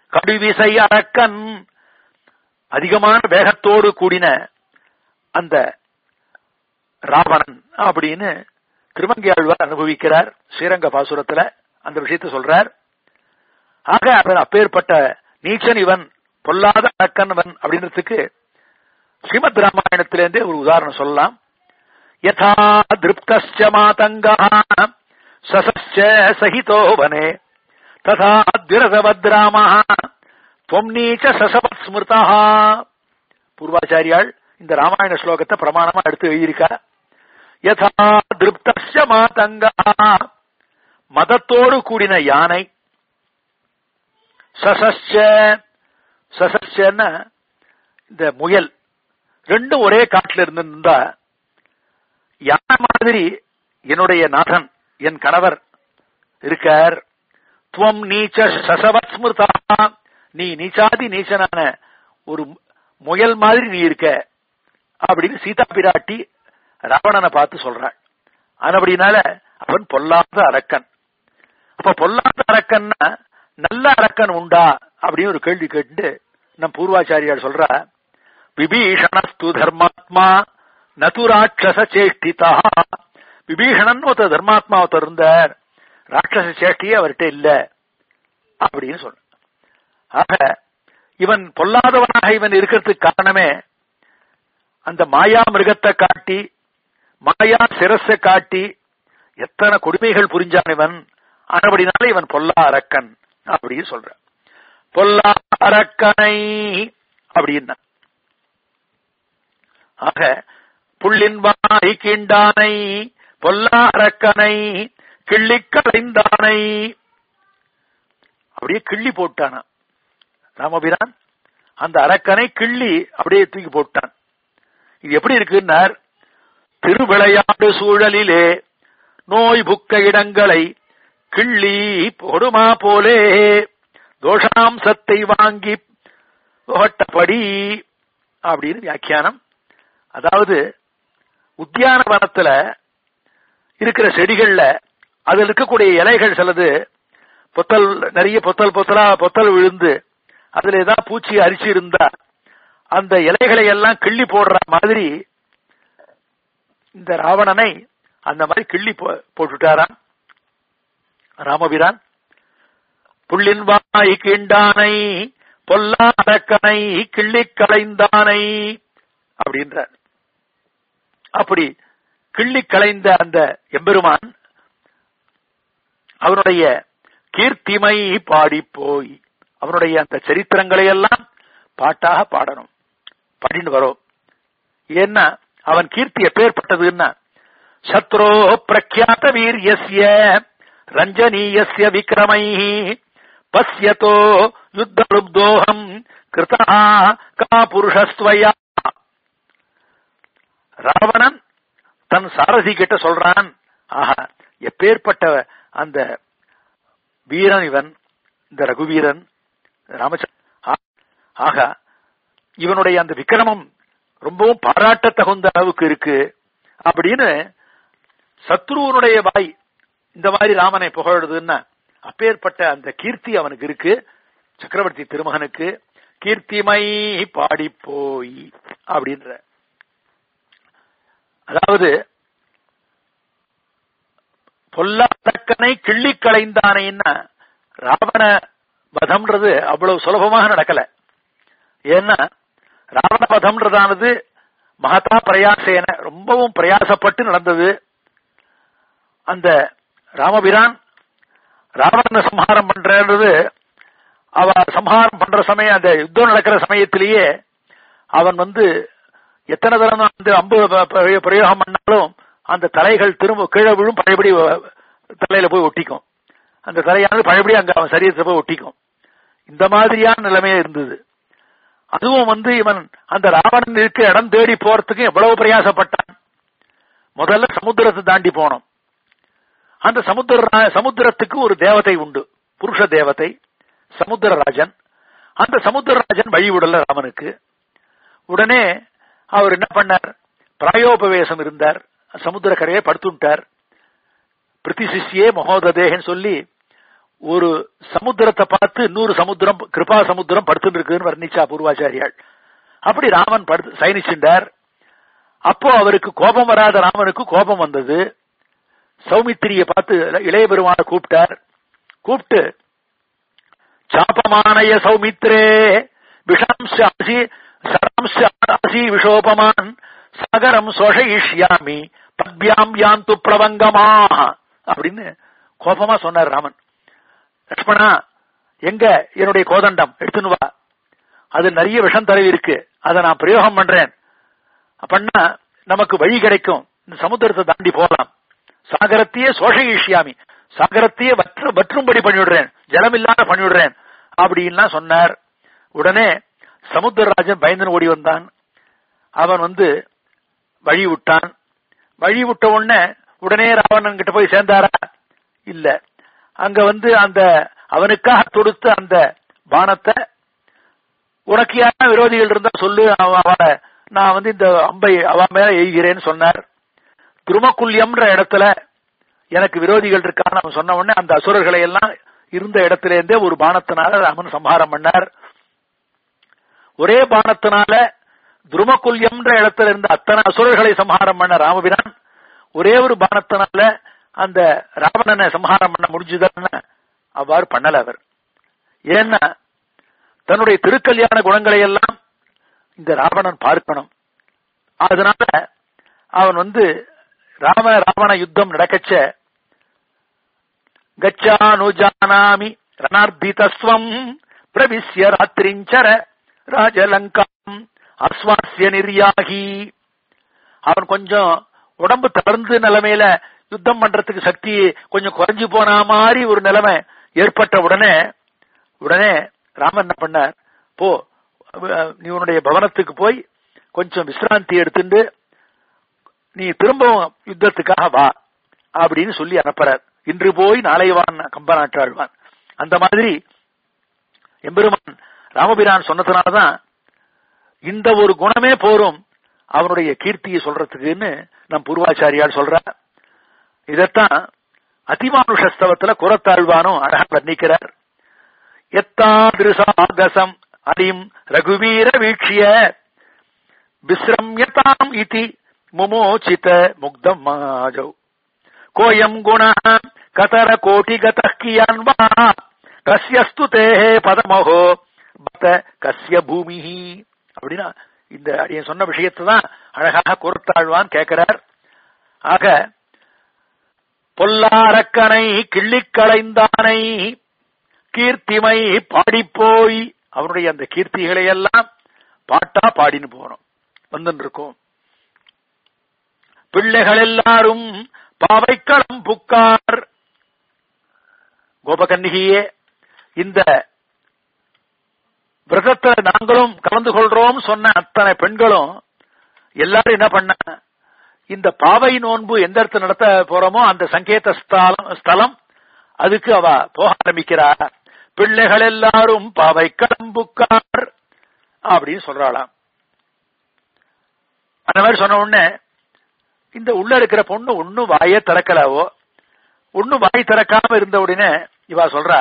கடுவிசை அரக்கன் அதிகமான வேகத்தோடு கூடின அந்த ராவணன் அப்படின்னு திருமங்கியாழ்வார் அனுபவிக்கிறார் ஸ்ரீரங்க பாசுரத்துல அந்த விஷயத்தை சொல்றார் ஆக அவன் அப்பேற்பட்ட நீச்சன் இவன் பொல்லாத அரக்கன்வன் அப்படின்றதுக்கு ஸ்ரீமத் ராமாயணத்திலிருந்தே ஒரு உதாரணம் சொல்லலாம் யதா திருப்தஸ்ய மாதங்கா சசஸ்ய சகிதோ வனே ததா திரசவத்ராம துவம் நீச்ச சசவத் ஸ்மிருதா பூர்வாச்சாரியால் இந்த ராமாயண ஸ்லோகத்தை பிரமாணமா எடுத்து எழுதியிருக்கா யதா திருப்தஸ்ய மாதங்கா மதத்தோடு கூடின யானை சசஸ்ய சசஸ்யன்னா இந்த முயல் ரெண்டும் ஒரே காட்டுல இருந்திருந்தா யானை மாதிரி என்னுடைய நாதன் என் கணவர் இருக்கார் துவம் நீச்ச சசவத் ஸ்மிருதா நீ நீச்சாதி நீச்சனான ஒரு முயல் மாதிரி நீ இருக்க அப்படின்னு சீதா பிராட்டி ராவணனை பார்த்து சொல்றாள் ஆனபடினால அவன் பொல்லாத அரக்கன் அப்ப பொல்லாத அரக்கன்னா நல்ல அரக்கன் உண்டா அப்படின்னு ஒரு கேள்வி கேட்டு நம் பூர்வாச்சாரியார் சொல்றா விபீஷணஸ்து தர்மாத்மா நது ராட்சச சேஷ்டிதா விபீஷணன் ஒருத்தர் தர்மாத்மா ஒருத்தர் இருந்தார் ராட்சச சேஷ்டியே அவர்கிட்ட இல்ல அப்படின்னு சொல்ற ஆக இவன் பொல்லாதவனாக இவன் இருக்கிறதுக்கு காரணமே அந்த மாயா மிருகத்தை காட்டி மாயா சிரஸை காட்டி எத்தனை கொடுமைகள் புரிஞ்சான் இவன் ஆனபடினால இவன் பொல்லா அரக்கன் அப்படின்னு சொல்ற பொல்லா அரக்கனை அப்படின்னா ஆக புள்ளின் வாய் கீண்டானை பொல்லா அரக்கனை கிள்ளி கலைந்தானை அப்படியே கிள்ளி போட்டானா ராமபிரான் அந்த அரக்கனை கிள்ளி அப்படியே தூக்கி போட்டான் இது எப்படி இருக்குன்னார் திருவிளையாடு சூழலிலே நோய் புக்க இடங்களை கிள்ளி பொடுமா போலே தோஷாம்சத்தை வாங்கி புகட்டபடி அப்படின்னு வியாக்கியானம் அதாவது உத்தியானவனத்துல இருக்கிற செடிகள்ல அதுல இருக்கக்கூடிய இலைகள் சிலது பொத்தல் நிறைய பொத்தல் பொத்தலா பொத்தல் விழுந்து அதுல ஏதாவது பூச்சி அரிச்சு இருந்தா அந்த இலைகளை எல்லாம் கிள்ளி போடுற மாதிரி இந்த ராவணனை அந்த மாதிரி கிள்ளி போட்டுட்டாராம் ராமபிரான் புள்ளின் வாய் கீண்டானை பொல்லா அரக்கனை கிள்ளி களைந்தானை அப்படின்றார் அப்படி கிள்ளி களைந்த அந்த எம்பெருமான் அவனுடைய கீர்த்திமை பாடி போய் அவனுடைய அந்த சரித்திரங்களை எல்லாம் பாட்டாக பாடணும் பாடின்னு வரும் ஏன்னா அவன் கீர்த்தி எப்பேற்பட்டதுன்னா சத்ரோ பிரக்யாத வீரியஸ்ய ரஞ்சனீயஸ்ய விக்ரமை பசியதோ யுத்த லுப்தோகம் கிருதா கா புருஷஸ்வயா ராவணன் தன் சாரதி கிட்ட சொல்றான் ஆஹா எப்பேற்பட்ட அந்த வீரன் இவன் இந்த ரகுவீரன் ராமச்சந்திர ஆக இவனுடைய அந்த விக்கிரமம் ரொம்பவும் பாராட்ட தகுந்த அளவுக்கு இருக்கு அப்படின்னு சத்ருவனுடைய வாய் இந்த மாதிரி ராமனை புகழுதுன்னா அப்பேற்பட்ட அந்த கீர்த்தி அவனுக்கு இருக்கு சக்கரவர்த்தி திருமகனுக்கு கீர்த்திமை பாடி போய் அப்படின்ற அதாவது பொல்லாதக்கனை கிள்ளி களைந்தானேன்னா ராவண வதம்ன்றது அவ்வளவு சுலபமாக நடக்கல ஏன்னா ராவண வதம்ன்றதானது மகதா பிரயாசேன ரொம்பவும் பிரயாசப்பட்டு நடந்தது அந்த ராமபிரான் ராவணனை சம்ஹாரம் பண்றது அவ சம்ஹாரம் பண்ற சமயம் அந்த யுத்தம் நடக்கிற சமயத்திலேயே அவன் வந்து எத்தனை தரம் வந்து அம்பு பிரயோகம் பண்ணாலும் அந்த தலைகள் திரும்ப கீழே விழும் பழையபடி தலையில போய் ஒட்டிக்கும் அந்த தலையானது பழையபடி அங்க அவன் சரீரத்தை போய் ஒட்டிக்கும் இந்த மாதிரியான நிலைமையே இருந்தது அதுவும் வந்து இவன் அந்த ராவணன் இருக்க இடம் தேடி போறதுக்கு எவ்வளவு பிரயாசப்பட்டான் முதல்ல சமுத்திரத்தை தாண்டி போனோம் அந்த சமுத்திர சமுத்திரத்துக்கு ஒரு தேவதை உண்டு புருஷ தேவதை சமுத்திரராஜன் அந்த சமுத்திரராஜன் வழிவிடல ராமனுக்கு உடனே அவர் என்ன பண்ணார் பிராயோபவேசம் இருந்தார் சமுத்திர கரையை படுத்துட்டார் பிரதிசிஷ்யே மகோததேன்னு சொல்லி ஒரு சமுத்திரத்தை பார்த்து இன்னொரு சமுத்திரம் கிருபா சமுத்திரம் படுத்துட்டு இருக்குன்னு வர்ணிச்சா பூர்வாச்சாரியாள் அப்படி ராமன் படுத்து சயனிச்சுண்டார் அப்போ அவருக்கு கோபம் வராத ராமனுக்கு கோபம் வந்தது சௌமித்திரிய பார்த்து இளைய பெருமான கூப்பிட்டார் கூப்பிட்டு சாபமானய சௌமித்ரே விஷாம்சி சராம்சி விஷோபமான் சாகரம் சோஷயிஷ்யாமி பத்யாம் யாந்து பிரவங்கமா அப்படின்னு கோபமா சொன்னார் ராமன் லட்சுமணா எங்க என்னுடைய கோதண்டம் எடுத்துன்னு வா அது நிறைய விஷம் தடவி இருக்கு அதை நான் பிரயோகம் பண்றேன் அப்படின்னா நமக்கு வழி கிடைக்கும் இந்த சமுத்திரத்தை தாண்டி போகலாம் சாகரத்தையே சோஷயிஷ்யாமி சாகரத்தையே வற்று வற்றும்படி பண்ணிவிடுறேன் ஜலம் இல்லாத பண்ணிவிடுறேன் அப்படின்லாம் சொன்னார் உடனே சமுத்திரராஜன் பயந்தன் ஓடி வந்தான் அவன் வந்து வழி விட்டான் வழி விட்ட உடனே உடனே ராவணன் கிட்ட போய் சேர்ந்தாரா இல்ல அங்க வந்து அந்த அவனுக்காக தொடுத்த அந்த பானத்தை உனக்கு யாரா விரோதிகள் இருந்தா சொல்லு அவனை நான் வந்து இந்த அம்பை அவன் மேல எய்கிறேன்னு சொன்னார் துருமக்குல்யம்ன்ற இடத்துல எனக்கு விரோதிகள் இருக்கான்னு அவன் சொன்ன உடனே அந்த அசுரர்களை எல்லாம் இருந்த இடத்துல இருந்தே ஒரு பானத்தினால ராமன் சம்ஹாரம் பண்ணார் ஒரே பானத்தினால துருமக்குல்யம்ன்ற இடத்துல இருந்த அத்தனை அசுரர்களை சம்ஹாரம் பண்ண ராமபிரான் ஒரே ஒரு பானத்தினால அந்த ராவணனை சம்ஹாரம் பண்ண முடிஞ்சுதான்னு அவ்வாறு பண்ணல அவர் ஏன்னா தன்னுடைய திருக்கல்யாண குணங்களை எல்லாம் இந்த ராவணன் பார்க்கணும் அதனால அவன் வந்து ராம ராவண யுத்தம் நடக்கச்ச கச்சானுஜானாமி ரணார்த்திதஸ்வம் பிரவிசிய ராத்திரிஞ்சர ராஜலங்காம் அஸ்வாசிய நிர்யாகி அவன் கொஞ்சம் உடம்பு தளர்ந்து நிலைமையில யுத்தம் பண்றதுக்கு சக்தி கொஞ்சம் குறைஞ்சு போன மாதிரி ஒரு நிலைமை ஏற்பட்ட உடனே உடனே ராமன் என்ன பண்ணார் போ நீ உன்னுடைய பவனத்துக்கு போய் கொஞ்சம் விசிராந்தி எடுத்துட்டு நீ திரும்பவும் யுத்தத்துக்காக வா அப்படின்னு சொல்லி அனுப்புறார் இன்று போய் நாளை வான் கம்ப நாட்டாழ்வான் அந்த மாதிரி எம்பெருமான் ராமபிரான் சொன்னதுனாலதான் இந்த ஒரு குணமே போரும் அவனுடைய கீர்த்தியை சொல்றதுக்குன்னு நம் பூர்வாச்சாரியால் சொல்ற இதத்தான் அதிமானுஷஸ்தவத்துல குரத்தாழ்வானும் அழகா வர்ணிக்கிறார் எத்தாதிருசாகசம் அரிம் ரகுவீர வீட்சிய விஸ்ரம்யதாம் இதி முமோச்சித முக்தம் மாஜௌ கோயம் குண கதர கோட்டிகத கியான்வா கஸ்யஸ்து தேஹே பதமஹோ பத கஸ்ய பூமிஹி அப்படின்னா இந்த என் சொன்ன விஷயத்தை தான் அழகாக குரத்தாழ்வான் கேட்கிறார் ஆக பொல்லாரக்கனை கிள்ளிக்களைந்தானை கீர்த்திமை பாடிப்போய் அவனுடைய அந்த கீர்த்திகளை எல்லாம் பாட்டா பாடின்னு போறோம் வந்து இருக்கோம் பிள்ளைகள் எல்லாரும் பாவைக்களம் புக்கார் கோபகன்னிகையே இந்த விரதத்துல நாங்களும் கலந்து கொள்றோம் சொன்ன அத்தனை பெண்களும் எல்லாரும் என்ன பண்ண இந்த பாவை நோன்பு எந்த இடத்துல நடத்த போறோமோ அந்த சங்கேத ஸ்தலம் ஸ்தலம் அதுக்கு அவ போக ஆரம்பிக்கிறா பிள்ளைகள் எல்லாரும் பாவை கடம்புக்கார் அப்படின்னு சொல்றாளாம் அந்த மாதிரி சொன்ன உடனே இந்த உள்ள இருக்கிற பொண்ணு ஒன்னும் வாயே திறக்கலாவோ ஒன்னும் வாய் திறக்காம இருந்த உடனே இவா சொல்றா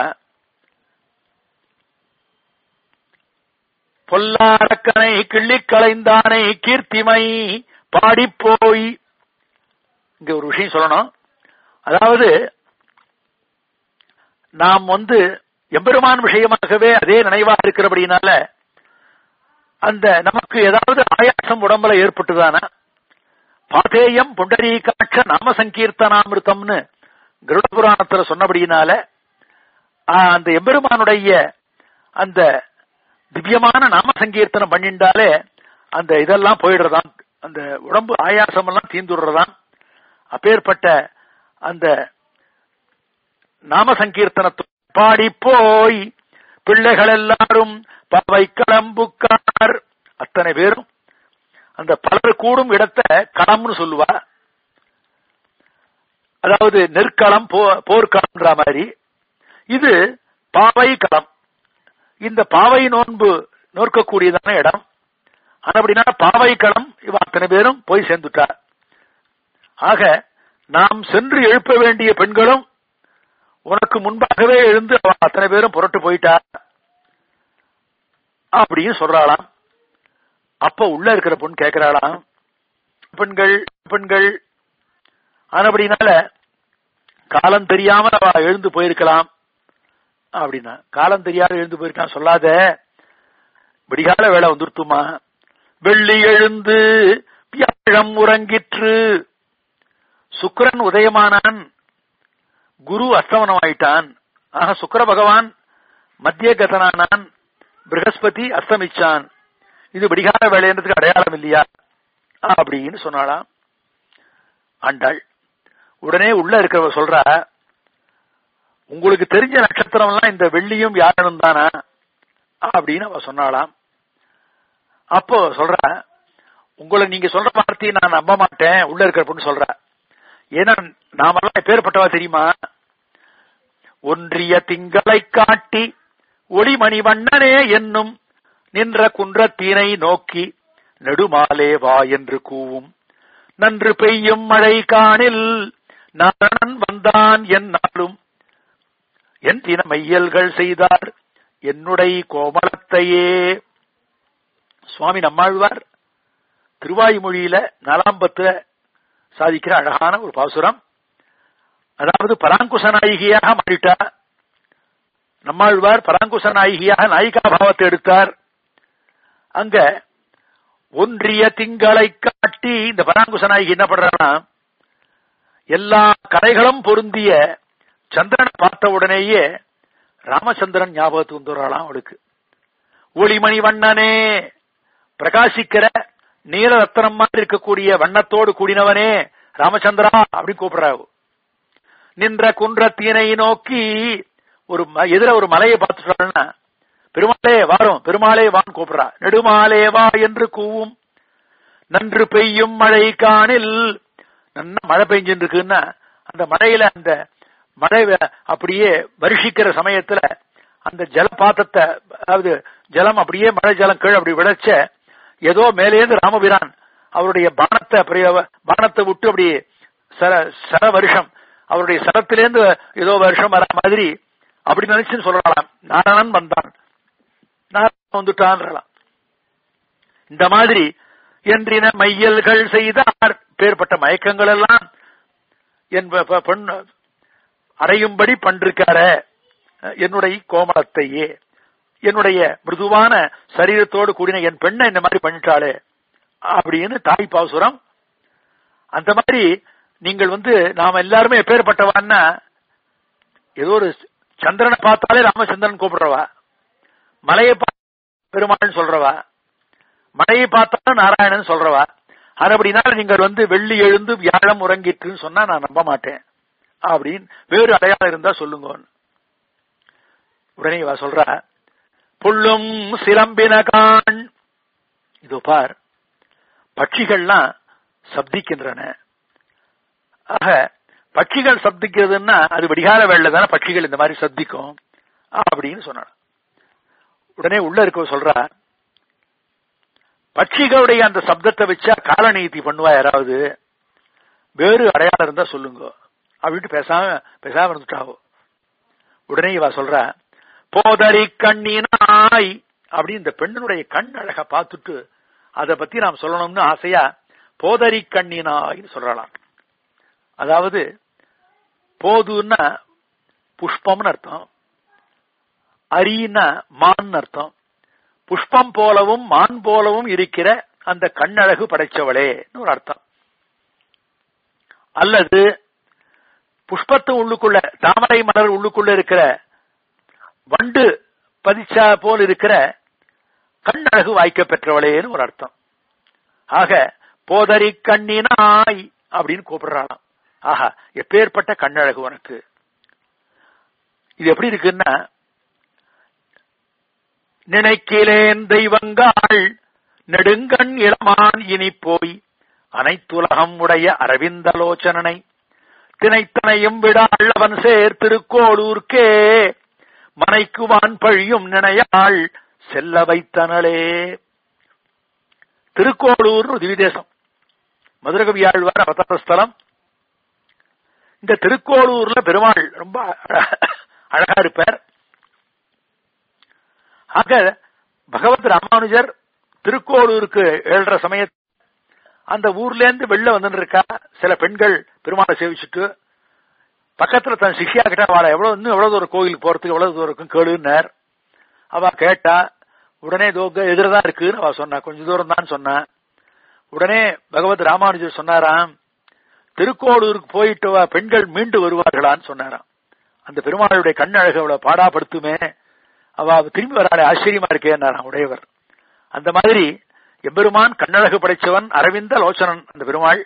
பொல்லாரக்கனை கிள்ளிக் களைந்தானை கீர்த்திமை பாடிப்போய் இங்க ஒரு விஷயம் சொல்லணும் அதாவது நாம் வந்து எம்பெருமான் விஷயமாகவே அதே நினைவா இருக்கிறபடினால அந்த நமக்கு ஏதாவது ஆயாசம் உடம்புல ஏற்பட்டுதானா பாதேயம் புண்டரீகாட்ச நாம சங்கீர்த்தனாமிருத்தம்னு கருட புராணத்துல சொன்னபடியினால அந்த எம்பெருமானுடைய அந்த திவ்யமான நாம சங்கீர்த்தனம் பண்ணிண்டாலே அந்த இதெல்லாம் போயிடுறதான் அந்த உடம்பு ஆயாசம் எல்லாம் தீந்துடுறதான் அப்பேற்பட்ட அந்த நாம சங்கீர்த்தனத்தை பாடி போய் பிள்ளைகள் எல்லாரும் பவை களம்புக்கார் அத்தனை பேரும் அந்த பலர் கூடும் இடத்த களம்னு சொல்லுவா அதாவது நெற்களம் போர்க்களம்ன்ற மாதிரி இது பாவை களம் இந்த பாவை நோன்பு நோக்கக்கூடியதான இடம் அப்படின்னா பாவை களம் இவ அத்தனை பேரும் போய் சேர்ந்துட்டார் ஆக நாம் சென்று எழுப்ப வேண்டிய பெண்களும் உனக்கு முன்பாகவே எழுந்து அவ அத்தனை பேரும் புரட்டு போயிட்டா அப்படின்னு சொல்றாளாம் அப்ப உள்ள இருக்கிற பொண்ணு கேட்கிறாளாம் பெண்கள் பெண்கள் ஆனபடினால காலம் தெரியாம அவ எழுந்து போயிருக்கலாம் அப்படின்னா காலம் தெரியாத எழுந்து போயிருக்கான் சொல்லாத விடிகால வேலை வந்துருத்துமா வெள்ளி எழுந்து வியாழம் உறங்கிற்று சுக்கிரன் உதயமானான் குரு அஸ்தமனமாயிட்டான் ஆக சுக்கிர பகவான் மத்திய கதனானான் பிரகஸ்பதி அஸ்தமிச்சான் இது விடிகால வேலைன்றதுக்கு அடையாளம் இல்லையா அப்படின்னு சொன்னாலாம் ஆண்டாள் உடனே உள்ள இருக்கிறவ சொல்றா உங்களுக்கு தெரிஞ்ச நட்சத்திரம் எல்லாம் இந்த வெள்ளியும் வியாழனும் தானா அப்படின்னு அவ சொன்னாலாம் அப்போ சொல்ற உங்களை நீங்க சொல்ற வார்த்தையை நான் நம்ப மாட்டேன் உள்ள இருக்கிற பொண்ணு சொல்ற ஏன்னா நாமெல்லாம் பேர்பட்டவா தெரியுமா ஒன்றிய திங்களை காட்டி ஒளிமணி வண்ணனே என்னும் நின்ற குன்றத்தீனை நோக்கி நெடுமாலே வா என்று கூவும் நன்று பெய்யும் மழை காணில் நாரணன் வந்தான் என்னாலும் என் தின மையல்கள் செய்தார் என்னுடைய கோமலத்தையே சுவாமி நம்மாழ்வார் திருவாய்மொழியில நாலாம்பத்துல சாதிக்கிற அழகான ஒரு பாசுரம் அதாவது பராங்குச நாயகியாக மாறிட்டா நம்மாழ்வார் பராங்குச நாயகியாக நாயிகா பாவத்தை எடுத்தார் அங்க ஒன்றிய திங்களை காட்டி இந்த பராங்குச நாயகி என்ன பண்றான்னா எல்லா கலைகளும் பொருந்திய சந்திரனை பார்த்த உடனேயே ராமச்சந்திரன் ஞாபகத்துக்கு வந்துடுறாளாம் அவளுக்கு ஒளிமணி வண்ணனே பிரகாசிக்கிற நீல ரத்தனம் மாதிரி இருக்கக்கூடிய வண்ணத்தோடு கூடினவனே ராமச்சந்திரா அப்படின்னு கூப்பிடுறாரு நின்ற குன்றத்தீனை நோக்கி ஒரு எதிர ஒரு மலையை பார்த்துட்டாள்னா பெருமாளே வாரும் பெருமாளே வான்னு கூப்பிடுறா நெடுமாலே வா என்று கூவும் நன்று பெய்யும் மழை காணில் நல்ல மழை பெஞ்சுட்டு இருக்குன்னா அந்த மழையில அந்த மழை அப்படியே வருஷிக்கிற சமயத்துல அந்த ஜலபாத்தத்தை அதாவது ஜலம் அப்படியே மழை ஜலம் கீழ் அப்படி விளைச்ச ஏதோ மேலேந்து ராமபிரான் அவருடைய பானத்தை பானத்தை விட்டு அப்படி சர சர வருஷம் அவருடைய சரத்திலேருந்து ஏதோ வருஷம் வர மாதிரி அப்படி நினைச்சுன்னு சொல்லலாம் நாராயணன் வந்தான் நாராயணன் வந்துட்டான் இந்த மாதிரி என்றின மையல்கள் செய்தார் பேர்பட்ட மயக்கங்கள் எல்லாம் என் பெண் அறையும்படி பண்டிருக்கார என்னுடைய கோமலத்தையே என்னுடைய மிருதுவான சரீரத்தோடு கூடின என் பெண்ணை இந்த மாதிரி பண்ணிட்டாளே அப்படின்னு தாய் பாசுரம் அந்த மாதிரி நீங்கள் வந்து நாம எல்லாருமே எப்பேற்பட்டவான்னா ஏதோ ஒரு சந்திரனை பார்த்தாலே ராமச்சந்திரன் கூப்பிடுறவா மலையை பெருமாள்னு சொல்றவா மழையை பார்த்தாலும் நாராயணன் சொல்றவா அதுபடினால நீங்கள் வந்து வெள்ளி எழுந்து வியாழம் உறங்கிட்டுன்னு சொன்னா நான் நம்ப மாட்டேன் அப்படின்னு வேறு அடையாளம் இருந்தா சொல்லுங்க உடனே இவ சொல்ற புல்லும் சிலம்பினகான் இதோ பார் பட்சிகள்லாம் சப்திக்கின்றன ஆக பட்சிகள் சப்திக்கிறதுன்னா அது விடிகால வேலை தானே பட்சிகள் இந்த மாதிரி சப்திக்கும் அப்படின்னு சொன்னான் உடனே உள்ள இருக்க சொல்ற பட்சிகளுடைய அந்த சப்தத்தை வச்சா காலநீதி பண்ணுவா யாராவது வேறு அடையாளம் இருந்தா சொல்லுங்க அப்படின்ட்டு பேசாம பேசாம இருந்துட்டாவோ உடனே இவ சொல்ற போதரி கண்ணினாய் அப்படின்னு இந்த பெண்ணினுடைய கண் அழக பார்த்துட்டு அதை பத்தி நாம் சொல்லணும்னு ஆசையா போதரி கண்ணினாய்னு சொல்லலாம் அதாவது போதுன்னா புஷ்பம்னு அர்த்தம் அரின்னா மான் அர்த்தம் புஷ்பம் போலவும் மான் போலவும் இருக்கிற அந்த கண்ணழகு படைச்சவளே ஒரு அர்த்தம் அல்லது புஷ்பத்து உள்ளுக்குள்ள தாமரை மலர் உள்ளுக்குள்ள இருக்கிற வண்டு பதிச்சா போல் இருக்கிற கண்ணழகு வாய்க்க பெற்றவளேன்னு ஒரு அர்த்தம் ஆக போதரி கண்ணினாய் அப்படின்னு கூப்பிடுறாளாம் ஆஹா எப்பேற்பட்ட கண்ணழகு உனக்கு இது எப்படி இருக்குன்னா நினைக்கிலேன் தெய்வங்காள் நெடுங்கண் இளமான் இனி போய் அனைத்துலகம் உடைய அரவிந்தலோச்சனனை தினைத்தனையும் விடாள் அவன் சேர் திருக்கோளூர்க்கே மனைக்குவான் பழியும் நினையாள் செல்ல வைத்தனளே திருக்கோளூர் திவிதேசம் மதுரகவி ஆழ்வார் அவதார ஸ்தலம் இந்த திருக்கோளூர்ல பெருமாள் ரொம்ப அழகா இருப்பார் ஆக பகவத் ராமானுஜர் திருக்கோளூருக்கு ஏழ்ற சமயத் அந்த ஊர்ல இருந்து வெளில வந்து இருக்கா சில பெண்கள் பெருமாளை சேவிச்சுட்டு பக்கத்துல தன் சிஷ்யா கிட்ட அவளை எவ்வளவு இன்னும் எவ்வளவு தூரம் கோயிலுக்கு போறதுக்கு எவ்வளவு தூரம் இருக்கும் கேளுன்னார் அவ கேட்டா உடனே தோக்க எதிரதான் இருக்குன்னு அவ சொன்னா கொஞ்ச தூரம் தான் சொன்னா உடனே பகவத் ராமானுஜர் சொன்னாராம் திருக்கோளூருக்கு போயிட்டு வா பெண்கள் மீண்டு வருவார்களான்னு சொன்னாராம் அந்த பெருமாளுடைய கண்ணழகு அவளை பாடாப்படுத்துமே அவ திரும்பி வராளே ஆச்சரியமா இருக்கேன்னாராம் உடையவர் அந்த மாதிரி எம்பெருமான் கண்ணழகு படைச்சவன் அரவிந்த லோச்சனன் அந்த பெருமாள்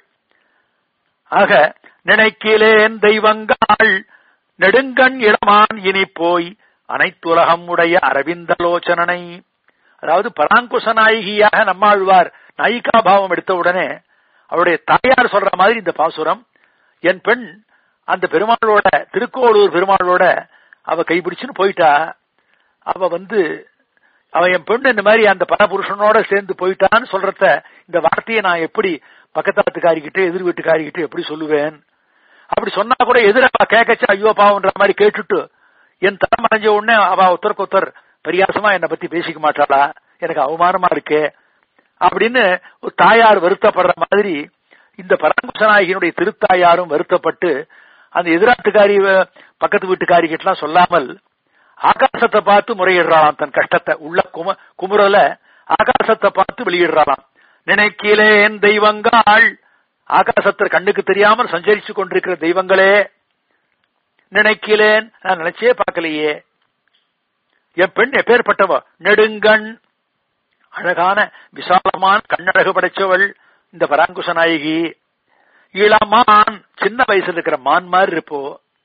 ஆக நினைக்கிலேன் தெய்வங்காள் நெடுங்கண் இளமான் இனி போய் அனைத்துலகம் உடைய அரவிந்த லோச்சனனை அதாவது பராங்குச நாயகியாக நம்மாழ்வார் நாயிகா பாவம் எடுத்த உடனே அவருடைய தாயார் சொல்ற மாதிரி இந்த பாசுரம் என் பெண் அந்த பெருமாளோட திருக்கோளூர் பெருமாளோட அவ கைப்பிடிச்சுன்னு போயிட்டா அவ வந்து அவ என் பெண் இந்த மாதிரி அந்த பரபுருஷனோட சேர்ந்து போயிட்டான்னு சொல்றத இந்த வார்த்தையை நான் எப்படி பக்கத்தாத்துக்காரிக்கிட்ட எதிர் வீட்டுக்காரிக்கிட்ட எப்படி சொல்லுவேன் அப்படி சொன்னா கூட எதிர கேட்கச்சு ஐயோ பாவன்ற மாதிரி கேட்டுட்டு என் தரம் அடைஞ்ச உடனே அவ ஒருத்தருக்கு ஒருத்தர் பரியாசமா என்னை பத்தி பேசிக்க மாட்டாளா எனக்கு அவமானமா இருக்கே அப்படின்னு ஒரு தாயார் வருத்தப்படுற மாதிரி இந்த பரங்குசநாயகியினுடைய திருத்தாயாரும் வருத்தப்பட்டு அந்த எதிராட்டுக்காரி பக்கத்து வீட்டுக்காரி கிட்டலாம் சொல்லாமல் ஆகாசத்தை பார்த்து முறையிடுறாளாம் தன் கஷ்டத்தை உள்ள கும குமுறல ஆகாசத்தை பார்த்து வெளியிடுறாளாம் நினைக்கிலேன் தெய்வங்காள் ஆகாசத்தில் கண்ணுக்கு தெரியாமல் சஞ்சரிச்சு கொண்டிருக்கிற தெய்வங்களே நினைக்கிலேன் நான் நினைச்சே பார்க்கலையே என் பெண் எப்பேற்பட்டவ நெடுங்கண் அழகான விசாலமான கண்ணழகு படைச்சவள் இந்த பராங்குச நாயகி இளமான் சின்ன வயசுல இருக்கிற மான் மாதிரி இருப்போ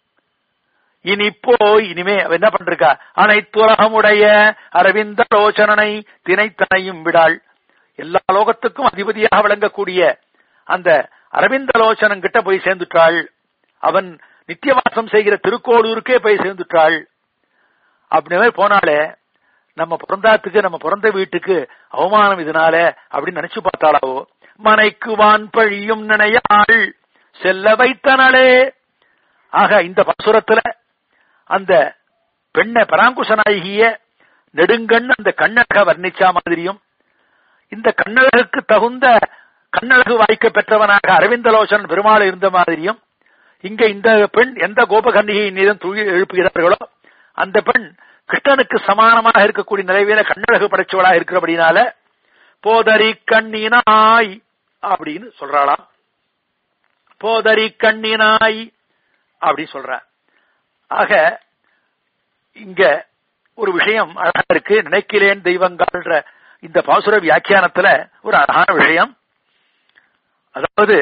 இனி இப்போ இனிமே அவ என்ன பண்றா அனைத்துலகமுடைய அரவிந்த லோச்சனனை தினைத்தனையும் விடாள் எல்லா லோகத்துக்கும் அதிபதியாக விளங்கக்கூடிய அந்த அரவிந்த லோச்சனன் கிட்ட போய் சேர்ந்துட்டாள் அவன் நித்தியவாசம் செய்கிற திருக்கோளூருக்கே போய் சேர்ந்துட்டாள் அப்படின்னு போனாலே நம்ம பிறந்தாத்துக்கு நம்ம பிறந்த வீட்டுக்கு அவமானம் இதனால அப்படின்னு நினைச்சு பார்த்தாளாவோ மனைக்கு வான் பழியும் நினையாள் செல்ல வைத்தனளே ஆக இந்த பசுரத்துல அந்த பெண்ணை பராங்குசநாயகிய நெடுங்கண் அந்த கண்ணழக வர்ணிச்சா மாதிரியும் இந்த கண்ணழகுக்கு தகுந்த கண்ணழகு வாய்க்க பெற்றவனாக அரவிந்தலோசன் பெருமாள் இருந்த மாதிரியும் இங்க இந்த பெண் எந்த கோபகன்னிகையின் மீதும் துழி எழுப்புகிறார்களோ அந்த பெண் கிருஷ்ணனுக்கு சமானமாக இருக்கக்கூடிய நிலைவில கண்ணழகு படைச்சவளா இருக்கிறபடினால போதரி கண்ணினாய் அப்படின்னு சொல்றாளாம் போதரி கண்ணினாய் அப்படின்னு சொல்ற ஆக இங்க ஒரு விஷயம் அழகா இருக்கு நினைக்கிறேன் தெய்வங்கள்ன்ற இந்த பாசுர வியாக்கியானத்துல ஒரு அழகான விஷயம் அதாவது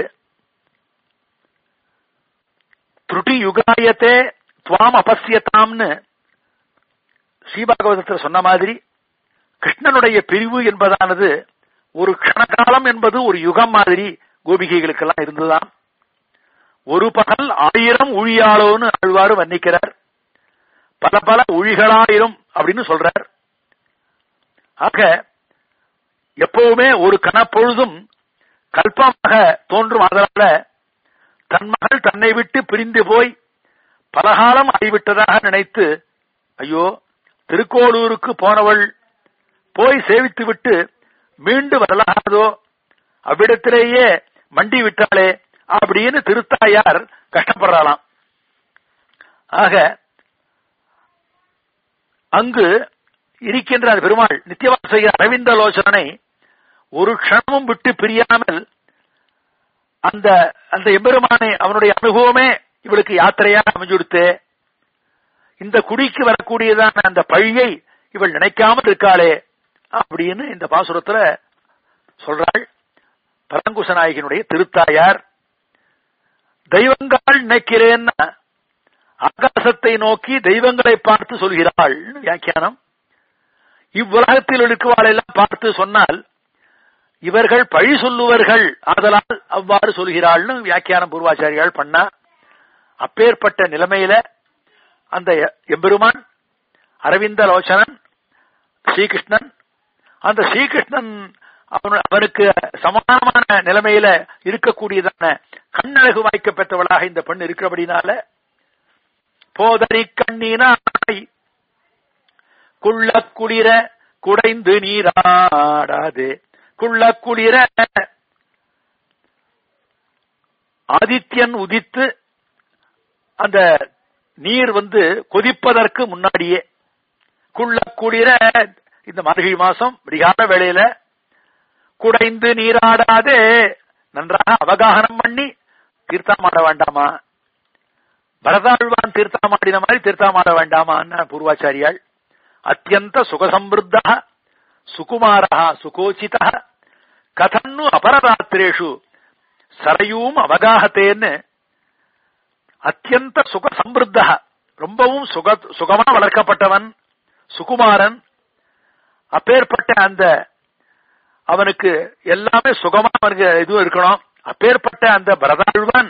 துருட்டி யுகாயத்தே துவாம் அபசியத்தாம்னு ஸ்ரீபாகவதத்தில் சொன்ன மாதிரி கிருஷ்ணனுடைய பிரிவு என்பதானது ஒரு க்ஷணகாலம் என்பது ஒரு யுகம் மாதிரி கோபிகைகளுக்கெல்லாம் இருந்துதான் ஒரு பகல் ஆயிரம் ஊழியாளோன்னு ஆழ்வாரு வர்ணிக்கிறார் பல பல ஒழிகளாயிரும் அப்படின்னு சொல்றார் ஆக எப்பவுமே ஒரு கணப்பொழுதும் கல்பமாக தோன்றும் அதனால தன் மகள் தன்னை விட்டு பிரிந்து போய் பலகாலம் ஆகிவிட்டதாக நினைத்து ஐயோ திருக்கோளூருக்கு போனவள் போய் சேவித்து விட்டு மீண்டு வரலாதோ அவ்விடத்திலேயே மண்டி விட்டாளே அப்படின்னு திருத்தாயார் கஷ்டப்படுறாளாம் ஆக அங்கு இருக்கின்ற அந்த பெருமாள் நித்தியவாசைய அரவிந்த லோசனை ஒரு க்ஷணமும் விட்டு பிரியாமல் அந்த அந்த எம்பெருமானை அவனுடைய அனுபவமே இவளுக்கு யாத்திரையாக அமைஞ்சுடுத்து இந்த குடிக்கு வரக்கூடியதான அந்த பழியை இவள் நினைக்காமல் இருக்காளே அப்படின்னு இந்த பாசுரத்துல சொல்றாள் பரங்குச நாயகனுடைய திருத்தாயார் தெய்வங்கள் நினைக்கிறேன்னா ஆகாசத்தை நோக்கி தெய்வங்களை பார்த்து சொல்கிறாள் வியாக்கியானம் இவ்வுலகத்தில் இருக்குவாளெல்லாம் பார்த்து சொன்னால் இவர்கள் பழி சொல்லுவர்கள் ஆதலால் அவ்வாறு சொல்கிறாள்னு வியாக்கியானம் பூர்வாச்சாரியால் பண்ணா அப்பேற்பட்ட நிலைமையில அந்த எம்பெருமான் அரவிந்த லோச்சனன் ஸ்ரீகிருஷ்ணன் அந்த ஸ்ரீகிருஷ்ணன் அவனு அவனுக்கு சமானமான நிலைமையில இருக்கக்கூடியதான கண்ணழகு வாய்க்க பெற்றவளாக இந்த பெண் இருக்கிறபடினால போதரி கண்ணினாய் குள்ள குளிர குடைந்து நீராடாது குள்ள குளிர ஆதித்யன் உதித்து அந்த நீர் வந்து கொதிப்பதற்கு முன்னாடியே குள்ள குளிர இந்த மார்கழி மாசம் விடிகால வேளையில குடைந்து நீராடாதே நன்றாக அவகாகனம் பண்ணி தீர்த்தமாட வேண்டாமா பரதாழ்வான் தீர்த்தமாடின மாதிரி தீர்த்தமாட வேண்டாமா பூர்வாச்சாரியாள் அத்தியந்த சுகசம்பிருத்த சுகுமார சுகோச்சித கதன்னு அபரராத்திரேஷு சரையும் அவகாகத்தேன்னு அத்தியந்த சுக சம்பிருத்த ரொம்பவும் சுக சுகமா வளர்க்கப்பட்டவன் சுகுமாரன் அப்பேற்பட்ட அந்த அவனுக்கு எல்லாமே சுகமா அவனுக்கு இதுவும் இருக்கணும் அப்பேற்பட்ட அந்த பரதாழ்வான்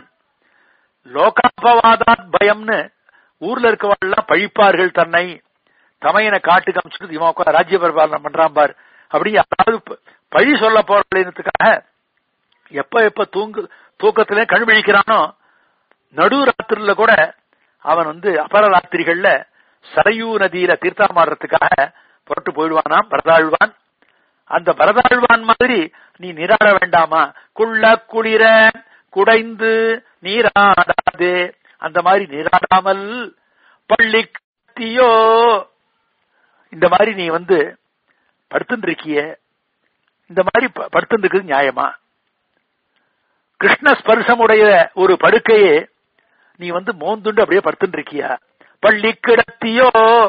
லோகாபவாதாத் பயம்னு ஊர்ல இருக்கவாள்லாம் பழிப்பார்கள் தன்னை தமையனை காட்டுக்கு அமைச்சிட்டு இவன் உட்கார் ராஜ்ய பரிபாலனை பண்றான் பார் அப்படி யாராவது பழி சொல்ல போறதுக்காக எப்ப எப்ப தூங்கு தூக்கத்திலே கண் விழிக்கிறானோ நடு ராத்திரில கூட அவன் வந்து அபரராத்திரிகள்ல சரையூ நதியில தீர்த்தமாடுறதுக்காக புரட்டு போயிடுவானாம் பரதாழ்வான் அந்த பரதாழ்வான் மாதிரி நீ நீராட வேண்டாமா குள்ள குளிர குடைந்து நீராடாதே அந்த மாதிரி நீராடாமல் பள்ளி கத்தியோ இந்த மாதிரி நீ வந்து படுத்துட்டு இருக்கிய இந்த மாதிரி படுத்துட்டு இருக்குது நியாயமா கிருஷ்ண ஸ்பர்சமுடைய ஒரு படுக்கையே நீ வந்து மோந்துண்டு அப்படியே படுத்துட்டு இருக்கியா பள்ளி கிடத்தியோ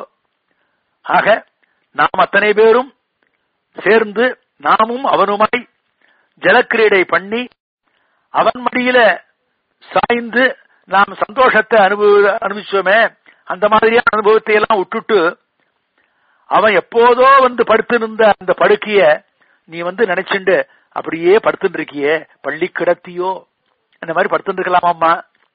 ஆக நாம் அத்தனை பேரும் சேர்ந்து நாமும் அவனுமாய் ஜலக்கிரீடை பண்ணி அவன் மடியில சாய்ந்து நாம் சந்தோஷத்தை அனுபவ அனுபவிச்சோமே அந்த மாதிரியான அனுபவத்தை எல்லாம் விட்டுட்டு அவன் எப்போதோ வந்து படுத்திருந்த அந்த படுக்கைய நீ வந்து நினைச்சுண்டு அப்படியே படுத்துட்டு இருக்கியே பள்ளி கிடத்தியோ அந்த மாதிரி படுத்துட்டு இருக்கலாமாம்மா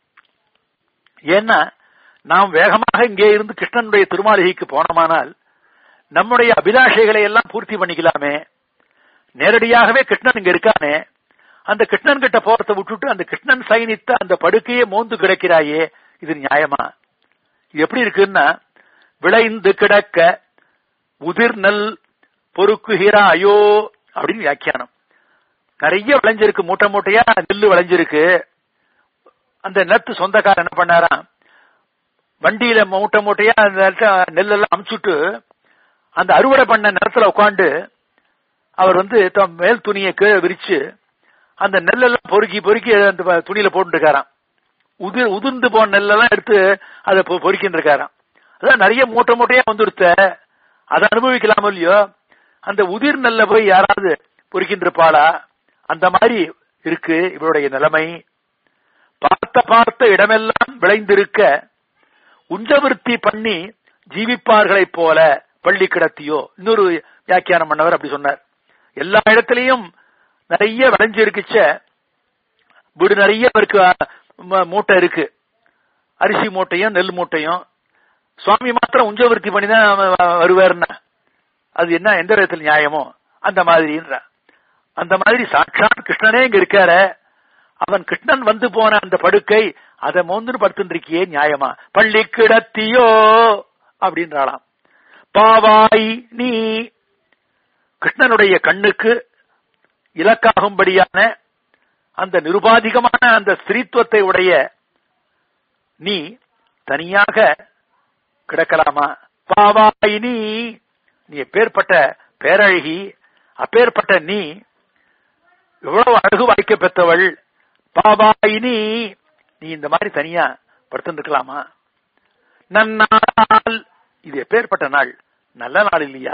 ஏன்னா நாம் வேகமாக இங்கே இருந்து கிருஷ்ணனுடைய திருமாளிகைக்கு போனோமானால் நம்முடைய அபிலாஷைகளை எல்லாம் பூர்த்தி பண்ணிக்கலாமே நேரடியாகவே கிருஷ்ணன் இங்க இருக்கானே அந்த கிருஷ்ணன் கிட்ட போறதை விட்டுட்டு அந்த கிருஷ்ணன் சைனித்த அந்த படுக்கையே மோந்து கிடக்கிறாயே இது நியாயமா இது எப்படி இருக்குன்னா விளைந்து கிடக்க உதிர் நெல் பொறுக்குகிறாயோ அப்படின்னு வியாக்கியானம் நிறைய விளைஞ்சிருக்கு மூட்டை மூட்டையா நெல்லு விளைஞ்சிருக்கு அந்த நெத்து சொந்தக்காரர் என்ன பண்ணாராம் வண்டியில மூட்டை மூட்டையா அந்த நெல்லெல்லாம் அமுச்சுட்டு அந்த அறுவடை பண்ண நிலத்துல உட்காந்து அவர் வந்து தம் மேல் துணியை கீழே விரிச்சு அந்த நெல்லெல்லாம் பொறுக்கி பொறுக்கி அந்த துணியில போட்டு இருக்காராம் உதிர் உதிர்ந்து போன நெல்லெல்லாம் எடுத்து அதை பொறுக்கின்னு இருக்காராம் அதான் நிறைய மூட்டை மூட்டையா வந்துடுத்த அதை அனுபவிக்கலாம் இல்லையோ அந்த உதிர் நெல்ல போய் யாராவது பொறுக்கின்னு இருப்பாளா அந்த மாதிரி இருக்கு இவருடைய நிலைமை பார்த்த பார்த்த இடமெல்லாம் விளைந்திருக்க உஞ்சவிருத்தி பண்ணி ஜீவிப்பார்களைப் போல பள்ளி கிடத்தியோ இன்னொரு வியாக்கியானம் பண்ணவர் அப்படி சொன்னார் எல்லா இடத்துலயும் நிறைய விளைஞ்சிருக்குச்ச வீடு நிறைய இருக்கு மூட்டை இருக்கு அரிசி மூட்டையும் நெல் மூட்டையும் சுவாமி மாத்திரம் உஞ்சவிருத்தி பண்ணி தான் வருவாருன்னா அது என்ன எந்த விதத்தில் நியாயமோ அந்த மாதிரின்ற அந்த மாதிரி சாட்சாத் கிருஷ்ணனே இங்க இருக்கார அவன் கிருஷ்ணன் வந்து போன அந்த படுக்கை அதை மோந்துன்னு படுத்துட்டு இருக்கியே நியாயமா பள்ளி கிடத்தியோ அப்படின்றாளாம் பாவாய் நீ கிருஷ்ணனுடைய கண்ணுக்கு இலக்காகும்படியான அந்த நிருபாதிகமான அந்த ஸ்திரீத்துவத்தை உடைய நீ தனியாக கிடக்கலாமா பாவாய் நீ நீ எப்பேற்பட்ட பேரழகி அப்பேற்பட்ட நீ எவ்வளவு அழகு வாய்க்க பெற்றவள் பாவாய் நீ நீ இந்த மாதிரி தனியா படுத்துருக்கலாமா நன்னாள் இது எப்பேற்பட்ட நாள் நல்ல நாள் இல்லையா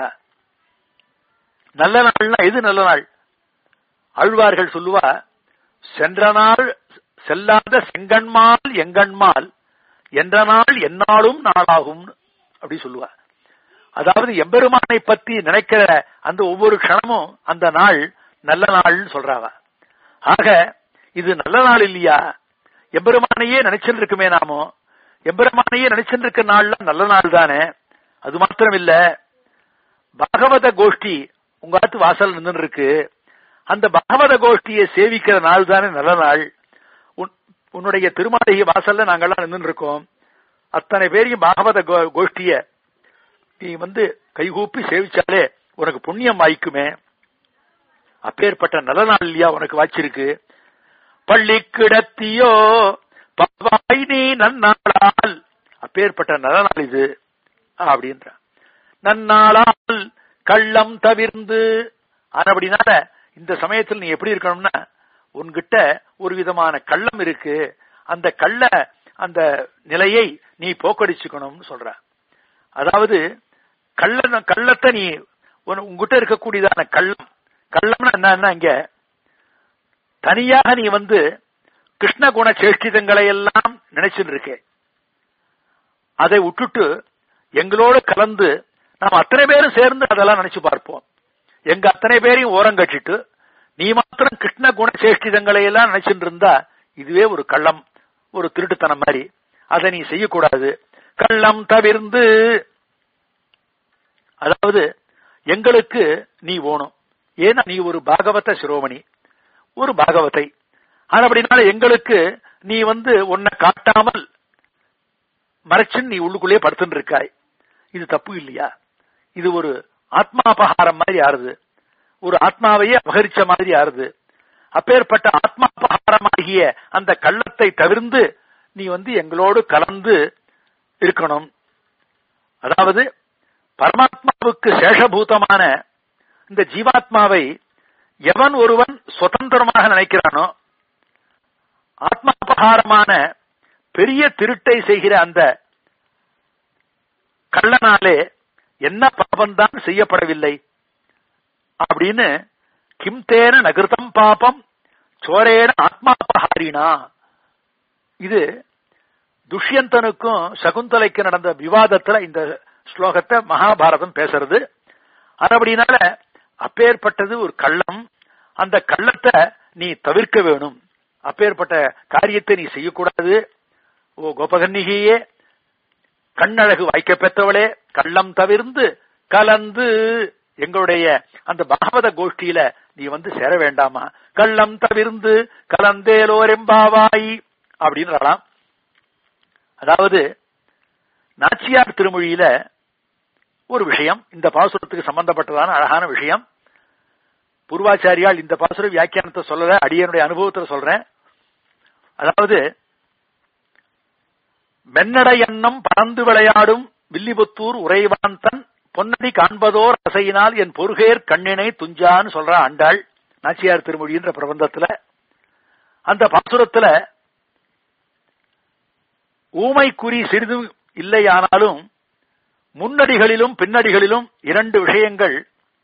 நல்ல நாள்னா எது நல்ல நாள் ஆழ்வார்கள் சொல்லுவா சென்ற நாள் செல்லாத செங்கண்மால் எங்கண்மால் என்ற நாள் எந்நாளும் நாளாகும் அப்படி சொல்லுவா அதாவது எம்பெருமானை பத்தி நினைக்கிற அந்த ஒவ்வொரு க்ஷணமும் அந்த நாள் நல்ல நாள்னு சொல்றாவ ஆக இது நல்ல நாள் இல்லையா எம்பெருமானையே நினைச்சுட்டு இருக்குமே நாமோ எம்பெருமானையே நினைச்சுட்டு இருக்க நாள்ல நல்ல நாள் தானே அது மாத்திரம் இல்ல பாகவத கோஷ்டி உங்க ஆத்து வாசல் நின்று இருக்கு அந்த பாகவத கோஷ்டியை சேவிக்கிற நாள் தானே நல்ல நாள் உன்- உன்னுடைய திருமாளிகை வாசல்ல நாங்கெல்லாம் நின்று இருக்கோம் அத்தனை பேரையும் பாகவத கோ- கோஷ்டிய நீ வந்து கைகூப்பி சேவிச்சாலே உனக்கு புண்ணியம் வாய்க்குமே அப்பேற்பட்ட நல்ல நாள் இல்லையா உனக்கு வாய்ச்சிருக்கு பள்ளி கிடத்தியோ பவாய் நீ நன்னாளால் அப்பேற்பட்ட நல்ல நாள் இது அப்படின்ற நன்னாளால் கள்ளம் தவிர்ந்து ஆனா அப்படினால இந்த சமயத்தில் நீ எப்படி இருக்கணும்னா உன்கிட்ட ஒரு விதமான கள்ளம் இருக்கு அந்த கள்ள அந்த நிலையை நீ போக்கடிச்சுக்கணும்னு சொல்ற அதாவது கள்ள கள்ளத்தை நீ உன்- உன்கிட்ட இருக்கக்கூடியதான கள்ளம் கள்ளம்னா என்னன்னா இங்க தனியாக நீ வந்து கிருஷ்ண குண சேஷ்டிதங்களை எல்லாம் நினைச்சுட்டு இருக்கே அதை விட்டுட்டு எங்களோடு கலந்து நாம் அத்தனை பேரும் சேர்ந்து அதெல்லாம் நினைச்சு பார்ப்போம் எங்க அத்தனை பேரையும் ஓரம் கட்டிட்டு நீ மாத்திரம் கிருஷ்ண குண சேஷ்டிதங்களை எல்லாம் நினைச்சுட்டு இருந்தா இதுவே ஒரு கள்ளம் ஒரு திருட்டுத்தனம் மாதிரி அதை நீ செய்யக்கூடாது கள்ளம் தவிர்ந்து அதாவது எங்களுக்கு நீ ஓணும் ஏன்னா நீ ஒரு பாகவத சிரோமணி ஒரு பாகவதை ஆனா அப்படினால எங்களுக்கு நீ வந்து உன்னை காட்டாமல் மறைச்சுன்னு நீ உள்ளுக்குள்ளே படுத்துட்டு இருக்காய் இது தப்பு இல்லையா இது ஒரு ஆத்மாபகாரம் மாதிரி ஆறுது ஒரு ஆத்மாவையே அபகரிச்ச மாதிரி ஆறுது அப்பேற்பட்ட ஆத்மாபகாரமாகிய அந்த கள்ளத்தை தவிர்ந்து நீ வந்து எங்களோடு கலந்து இருக்கணும் அதாவது பரமாத்மாவுக்கு சேஷபூதமான இந்த ஜீவாத்மாவை எவன் ஒருவன் சுதந்திரமாக நினைக்கிறானோ ஆத்மாபகாரமான பெரிய திருட்டை செய்கிற அந்த கள்ளனாலே என்ன பாபம்தான் செய்யப்படவில்லை அப்படின்னு கிம்தேன நகிருதம் பாபம் சோரேன ஆத்மாபகாரினா இது துஷ்யந்தனுக்கும் சகுந்தலைக்கு நடந்த விவாதத்துல இந்த ஸ்லோகத்தை மகாபாரதம் பேசுறது அதுபடினால அப்பேற்பட்டது ஒரு கள்ளம் அந்த கள்ளத்தை நீ தவிர்க்க வேணும் அப்பேற்பட்ட காரியத்தை நீ செய்யக்கூடாது ஓ கோபகன்னிகையே கண்ணழகு வாய்க்க பெற்றவளே கள்ளம் தவிர்ந்து கலந்து எங்களுடைய அந்த பாகவத கோஷ்டியில நீ வந்து சேர வேண்டாமா கள்ளம் தவிர்ந்து கலந்தேலோரெம்பாவாய் அப்படின்றாலாம் அதாவது நாச்சியார் திருமொழியில ஒரு விஷயம் இந்த பாசுரத்துக்கு சம்பந்தப்பட்டதான அழகான விஷயம் பூர்வாச்சாரியால் இந்த பாசுர வியாக்கியானத்தை சொல்லல அடியனுடைய அனுபவத்துல சொல்றேன் அதாவது மென்னடை எண்ணம் பறந்து விளையாடும் வில்லிபுத்தூர் உறைவான் தன் பொன்னடி காண்பதோர் அசையினால் என் பொறுகேர் கண்ணினை துஞ்சான்னு சொல்ற ஆண்டாள் நாச்சியார் திருமொழின்ற பிரபந்தத்துல அந்த பாசுரத்துல ஊமை குறி சிறிதும் இல்லையானாலும் முன்னடிகளிலும் பின்னடிகளிலும் இரண்டு விஷயங்கள்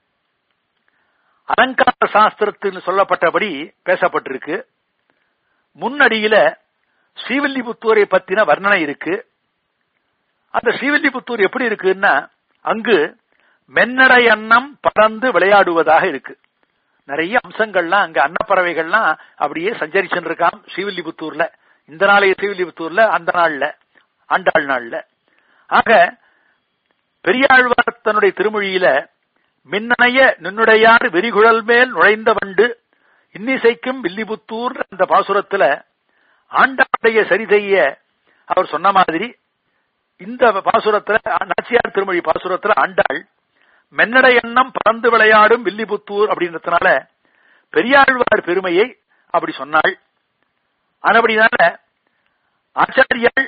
அலங்கார சாஸ்திரத்தில் சொல்லப்பட்டபடி பேசப்பட்டிருக்கு முன்னடியில ஸ்ரீவில்லிபுத்தூரை பத்தின வர்ணனை இருக்கு அந்த ஸ்ரீவில்லிபுத்தூர் எப்படி இருக்குன்னா அங்கு மென்னடை அன்னம் பறந்து விளையாடுவதாக இருக்கு நிறைய அம்சங்கள்லாம் அங்க அன்னப்பறவைகள்லாம் அப்படியே சஞ்சரிச்சுட்டு இருக்காம் ஸ்ரீவில்லிபுத்தூர்ல இந்த நாளைய ஸ்ரீவில்லிபுத்தூர்ல அந்த நாள்ல ஆண்டாள் நாள்ல ஆக பெரியாழ்வார் தன்னுடைய திருமொழியில மின்னணைய நின்னுடையார் வெறிகுழல் மேல் நுழைந்த வண்டு இன்னிசைக்கும் வில்லிபுத்தூர் அந்த பாசுரத்துல ஆண்டாளுடைய சரி செய்ய அவர் சொன்ன மாதிரி இந்த பாசுரத்துல நாச்சியார் திருமொழி பாசுரத்துல ஆண்டாள் மென்னடை எண்ணம் பறந்து விளையாடும் வில்லிபுத்தூர் அப்படின்றதுனால பெரியாழ்வார் பெருமையை அப்படி சொன்னாள் ஆனபடினால ஆச்சாரியால்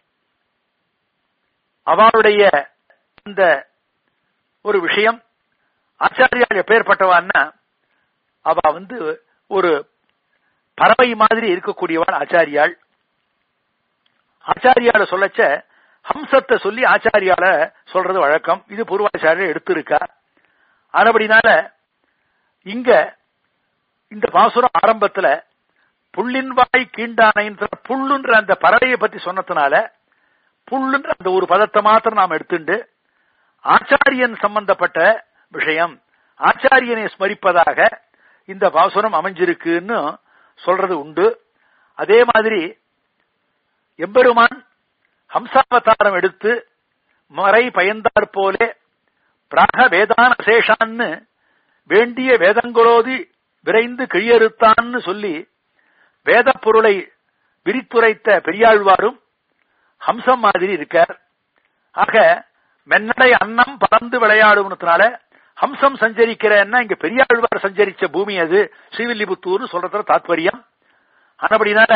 அவளுடைய அந்த ஒரு விஷயம் ஆச்சாரியால் எப்பேற்பட்டவான்னா அவ வந்து ஒரு பறவை மாதிரி இருக்கக்கூடியவள் ஆச்சாரியாள் ஆச்சாரியால சொல்லச்ச ஹம்சத்தை சொல்லி ஆச்சாரியால சொல்றது வழக்கம் இது பூர்வாச்சாரியர் எடுத்திருக்கா அதுபடினால இங்க இந்த பாசுரம் ஆரம்பத்துல புள்ளின் வாய் கீண்டானைன்ற புல்லுன்ற அந்த பறவையை பத்தி சொன்னதுனால புல்லுன்ற அந்த ஒரு பதத்தை மாத்திரம் நாம் எடுத்துண்டு ஆச்சாரியன் சம்பந்தப்பட்ட விஷயம் ஆச்சாரியனை ஸ்மரிப்பதாக இந்த பாசுரம் அமைஞ்சிருக்குன்னு சொல்றது உண்டு அதே மாதிரி எம்பெருமான் ஹம்சாவதாரம் எடுத்து மறை பயந்தாற் போலே பிராக வேதான அசேஷான்னு வேண்டிய வேதங்களோதி விரைந்து கிழியறுத்தான்னு சொல்லி வேத பொருளை விரித்துரைத்த பெரியாழ்வாரும் ஹம்சம் மாதிரி இருக்கார் ஆக மென்னடை அன்னம் பறந்து விளையாடுவதுனால ஹம்சம் சஞ்சரிக்கிறன்னா இங்க பெரியாழ்வார் சஞ்சரிச்ச பூமி அது ஸ்ரீவில்லிபுத்தூர் சொல்றதுல தாத்பரியம் ஆனபடினால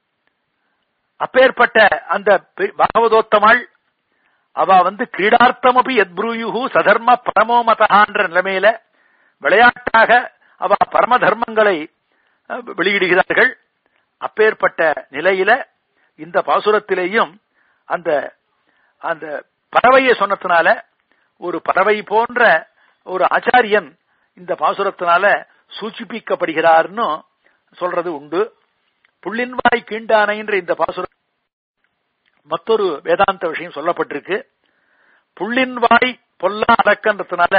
அப்பேற்பட்ட அந்த பாகவதோத்தமாள் அவ வந்து கிரீடார்த்தமபி எத்ப்ரூயுகு சதர்ம பரமோமதகான்ற நிலைமையில விளையாட்டாக அவ பரம தர்மங்களை வெளியிடுகிறார்கள் அப்பேற்பட்ட நிலையில இந்த பாசுரத்திலேயும் அந்த அந்த பறவையை சொன்னதுனால ஒரு பறவை போன்ற ஒரு ஆச்சாரியன் இந்த பாசுரத்தினால சூச்சிப்பிக்கப்படுகிறார்னு சொல்றது உண்டு புள்ளின்வாய் கீண்டானைன்ற இந்த பாசுரம் மற்றொரு வேதாந்த விஷயம் சொல்லப்பட்டிருக்கு புள்ளின்வாய் பொல்லா அடக்கன்றதுனால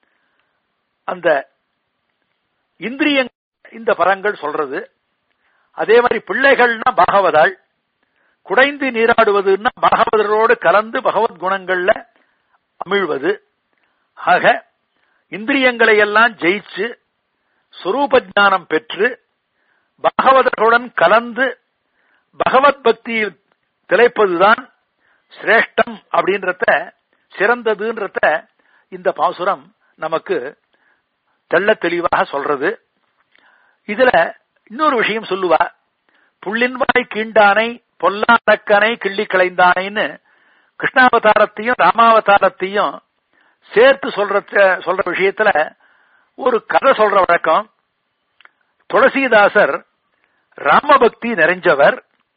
அந்த இந்திரியங்கள் இந்த பரங்கள் சொல்றது அதே மாதிரி பிள்ளைகள்னா பாகவதாள் குடைந்து நீராடுவதுன்னா பாகவதரோடு கலந்து பகவத் குணங்கள்ல அமிழ்வது ஆக இந்திரியங்களை எல்லாம் ஜெயிச்சு சுரூப ஞானம் பெற்று பாகவதர்களுடன் கலந்து பகவத் பக்தி திளைப்பதுதான் சிரேஷ்டம் அப்படின்றத சிறந்ததுன்றத இந்த பாசுரம் நமக்கு தெள்ள தெளிவாக சொல்றது இதுல இன்னொரு விஷயம் சொல்லுவா புள்ளின்வாய் கீண்டானை பொல்லா அடக்கனை கிள்ளி களைந்தானைன்னு கிருஷ்ணாவதாரத்தையும் ராமாவதாரத்தையும் சேர்த்து சொல்ற சொல்ற விஷயத்துல ஒரு கதை சொல்ற வழக்கம் துளசிதாசர் ராமபக்தி நிறைஞ்சவர்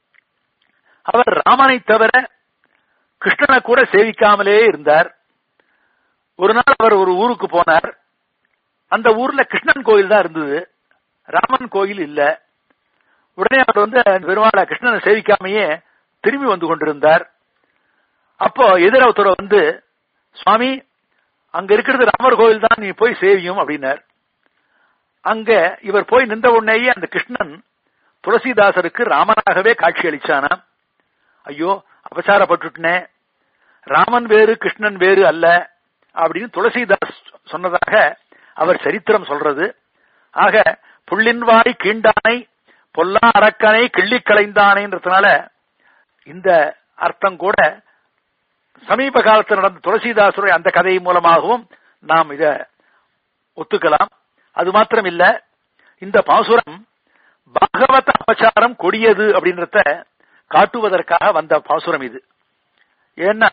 அவர் ராமனை தவிர கிருஷ்ணனை கூட சேவிக்காமலே இருந்தார் ஒரு நாள் அவர் ஒரு ஊருக்கு போனார் அந்த ஊர்ல கிருஷ்ணன் கோயில் தான் இருந்தது ராமன் கோயில் இல்ல உடனே அவர் வந்து பெருமாளை கிருஷ்ணனை சேவிக்காமையே திரும்பி வந்து கொண்டிருந்தார் அப்போ எதிர ஒருத்தர் வந்து சுவாமி அங்க இருக்கிறது ராமர் கோயில் தான் நீ போய் சேவியும் அப்படின்னார் அங்க இவர் போய் நின்ற உடனேயே அந்த கிருஷ்ணன் துளசிதாசருக்கு ராமனாகவே காட்சி அளிச்சானா ஐயோ அபசாரப்பட்டுட்டனே ராமன் வேறு கிருஷ்ணன் வேறு அல்ல அப்படின்னு துளசிதாஸ் சொன்னதாக அவர் சரித்திரம் சொல்றது ஆக புள்ளின்வாய் கீண்டானை பொல்லா அரக்கனை கிள்ளி களைந்தானைன்றதுனால இந்த அர்த்தம் கூட சமீப காலத்தில் நடந்த துளசிதாசருடைய அந்த கதை மூலமாகவும் நாம் இத ஒத்துக்கலாம் அது மாத்திரம் இல்ல இந்த பாசுரம் பாகவத அபச்சாரம் கொடியது அப்படின்றத காட்டுவதற்காக வந்த பாசுரம் இது ஏன்னா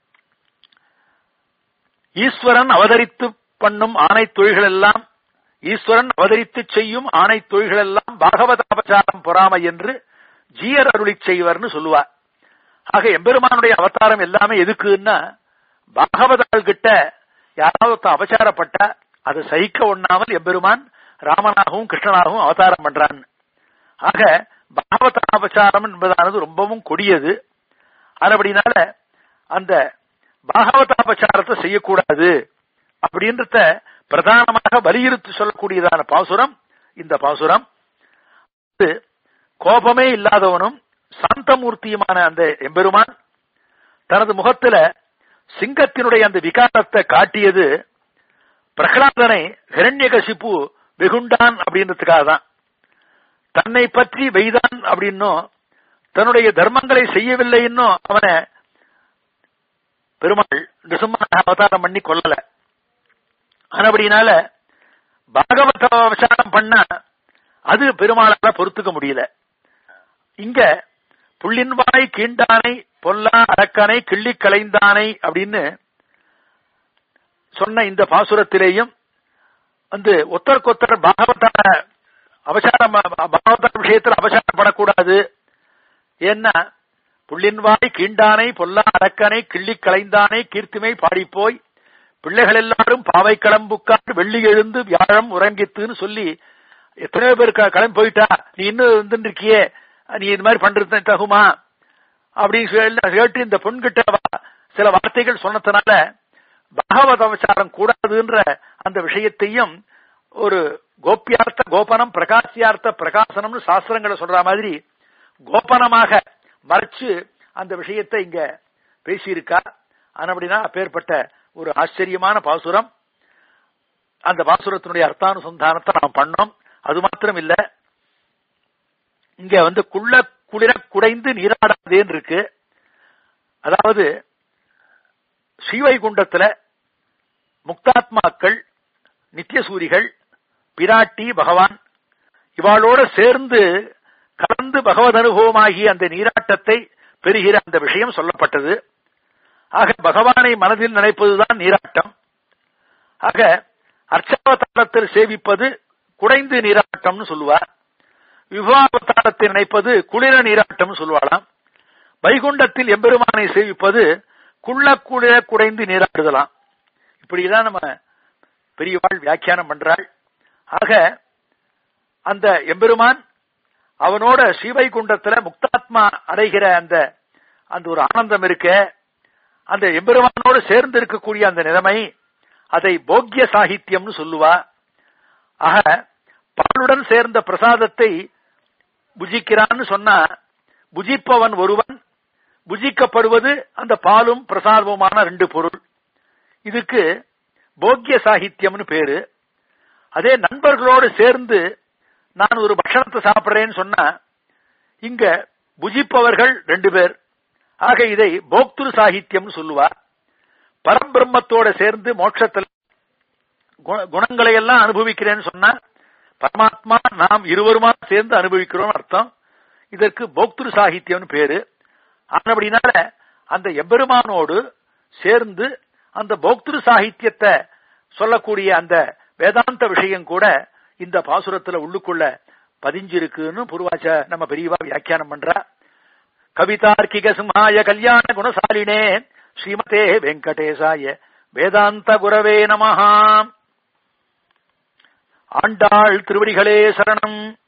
ஈஸ்வரன் அவதரித்து பண்ணும் ஆணை தொழில்கள் எல்லாம் ஈஸ்வரன் அவதரித்து செய்யும் ஆணை தொழில்கள் எல்லாம் பாகவத அபச்சாரம் பொறாமை என்று ஜீயர் அருளி செய்வர்னு சொல்லுவார் ஆக எம்பெருமானுடைய அவதாரம் எல்லாமே எதுக்குன்னா பாகவதாள் கிட்ட யாராவது அபச்சாரப்பட்டா அதை சகிக்க ஒண்ணாமல் எம்பெருமான் ராமனாகவும் கிருஷ்ணனாகவும் அவதாரம் பண்றான் ஆக பாகவத அபச்சாரம் என்பதானது ரொம்பவும் கொடியது அதுபடினால அந்த பாகவதாபச்சாரத்தை செய்யக்கூடாது அப்படின்றத பிரதானமாக வலியுறுத்தி சொல்லக்கூடியதான பாசுரம் இந்த பாசுரம் கோபமே இல்லாதவனும் சாந்தமூர்த்தியுமான அந்த எம்பெருமான் தனது முகத்துல சிங்கத்தினுடைய அந்த விகாரத்தை காட்டியது பிரகலாதனை ஹிரண்யகசிப்பு வெகுண்டான் அப்படின்றதுக்காக தான் தன்னை பற்றி வெய்தான் அப்படின்னும் தன்னுடைய தர்மங்களை செய்யவில்லை இன்னும் அவனை பெருமாள் நிசுமான அவதாரம் பண்ணி கொல்லல ஆனபடினால பாகவத அவசாரம் பண்ண அது பெருமாளால பொறுத்துக்க முடியல இங்க புள்ளின்வாய் கீண்டானை பொல்லா அரக்கனை கிள்ளி களைந்தானை அப்படின்னு சொன்ன இந்த பாசுரத்திலேயும் வந்து ஒத்தருக்கொத்தர் பாகவத அவசாரம் பாகவத விஷயத்தில் அவசாரப்படக்கூடாது ஏன்னா புள்ளின்வாய் கீண்டானை பொல்லா அரக்கனை கிள்ளி களைந்தானை கீர்த்திமை பாடிப்போய் பிள்ளைகள் எல்லாரும் பாவை கிளம்புக்காட்டு வெள்ளி எழுந்து வியாழம் உறங்கித்துன்னு சொல்லி எத்தனையோ பேர் கிளம்பி போயிட்டா நீ இன்னும் இருந்துருக்கியே நீ இது மாதிரி பண்றது தகுமா அப்படின்னு கேட்டு இந்த பொண்கிட்ட சில வார்த்தைகள் சொன்னதுனால பாகவத அவசாரம் கூடாதுன்ற அந்த விஷயத்தையும் ஒரு கோப்பியார்த்த கோபனம் பிரகாசியார்த்த பிரகாசனம்னு சாஸ்திரங்களை சொல்ற மாதிரி கோபனமாக மறைச்சு அந்த விஷயத்தை இங்க பேசியிருக்கா அப்படின்னா அப்பேற்பட்ட ஒரு ஆச்சரியமான பாசுரம் அந்த பாசுரத்தினுடைய அர்த்தானுசந்தானத்தை நாம் பண்ணோம் அது மாத்திரம் இல்ல இங்க வந்து குள்ள குளிர குடைந்து நீராடாதேன்னு இருக்கு அதாவது ஸ்ரீவைகுண்டத்துல முக்தாத்மாக்கள் நித்தியசூரிகள் பிராட்டி பகவான் இவாளோட சேர்ந்து கலந்து பகவத் அனுபவமாகிய அந்த நீராட்டத்தை பெறுகிற அந்த விஷயம் சொல்லப்பட்டது ஆக பகவானை மனதில் நினைப்பதுதான் நீராட்டம் ஆக அர்ச்சாவதாரத்தில் சேவிப்பது குடைந்து நீராட்டம்னு சொல்லுவார் விவாவதாரத்தை நினைப்பது குளிர நீராட்டம் சொல்லுவாளாம் வைகுண்டத்தில் எம்பெருமானை சேவிப்பது குள்ள குளிர குடைந்து நீராடுதலாம் இப்படிதான் நம்ம பெரியவாள் வியாக்கியானம் பண்றாள் ஆக அந்த எம்பெருமான் அவனோட ஸ்ரீவைகுண்டத்துல முக்தாத்மா அடைகிற அந்த அந்த ஒரு ஆனந்தம் இருக்க அந்த எம்பெருமானோடு சேர்ந்து இருக்கக்கூடிய அந்த நிலைமை அதை போக்கிய சாகித்யம்னு சொல்லுவா ஆக பாலுடன் சேர்ந்த பிரசாதத்தை புஜிக்கிறான்னு சொன்னா புஜிப்பவன் ஒருவன் புஜிக்கப்படுவது அந்த பாலும் பிரசாதமுமான ரெண்டு பொருள் இதுக்கு போக்கிய சாகித்யம்னு பேரு அதே நண்பர்களோடு சேர்ந்து நான் ஒரு பட்சணத்தை சாப்பிடுறேன்னு சொன்னா இங்க புஜிப்பவர்கள் ரெண்டு பேர் ஆக இதை போக்திரு சாகித்யம்னு சொல்லுவா பரபிரம்மத்தோட சேர்ந்து மோட்சத்தில் குணங்களை எல்லாம் அனுபவிக்கிறேன்னு சொன்னா பரமாத்மா நாம் இருவருமா சேர்ந்து அனுபவிக்கிறோம் அர்த்தம் இதற்கு போக்திரு சாகித்யம்னு பேரு ஆனபடினால அந்த எம்பெருமானோடு சேர்ந்து அந்த போக்திரு சாகித்யத்தை சொல்லக்கூடிய அந்த வேதாந்த விஷயம் கூட இந்த பாசுரத்துல உள்ளுக்குள்ள பதிஞ்சிருக்குன்னு பூர்வாச்ச நம்ம பெரியவா வியாக்கியானம் பண்றா கவிதார்க்கிக சிம்ஹாய கல்யாண குணசாலினே ஸ்ரீமதே வெங்கடேசாய வேதாந்த குரவே நமஹா ஆண்டாள் திருவடிகளே சரணம்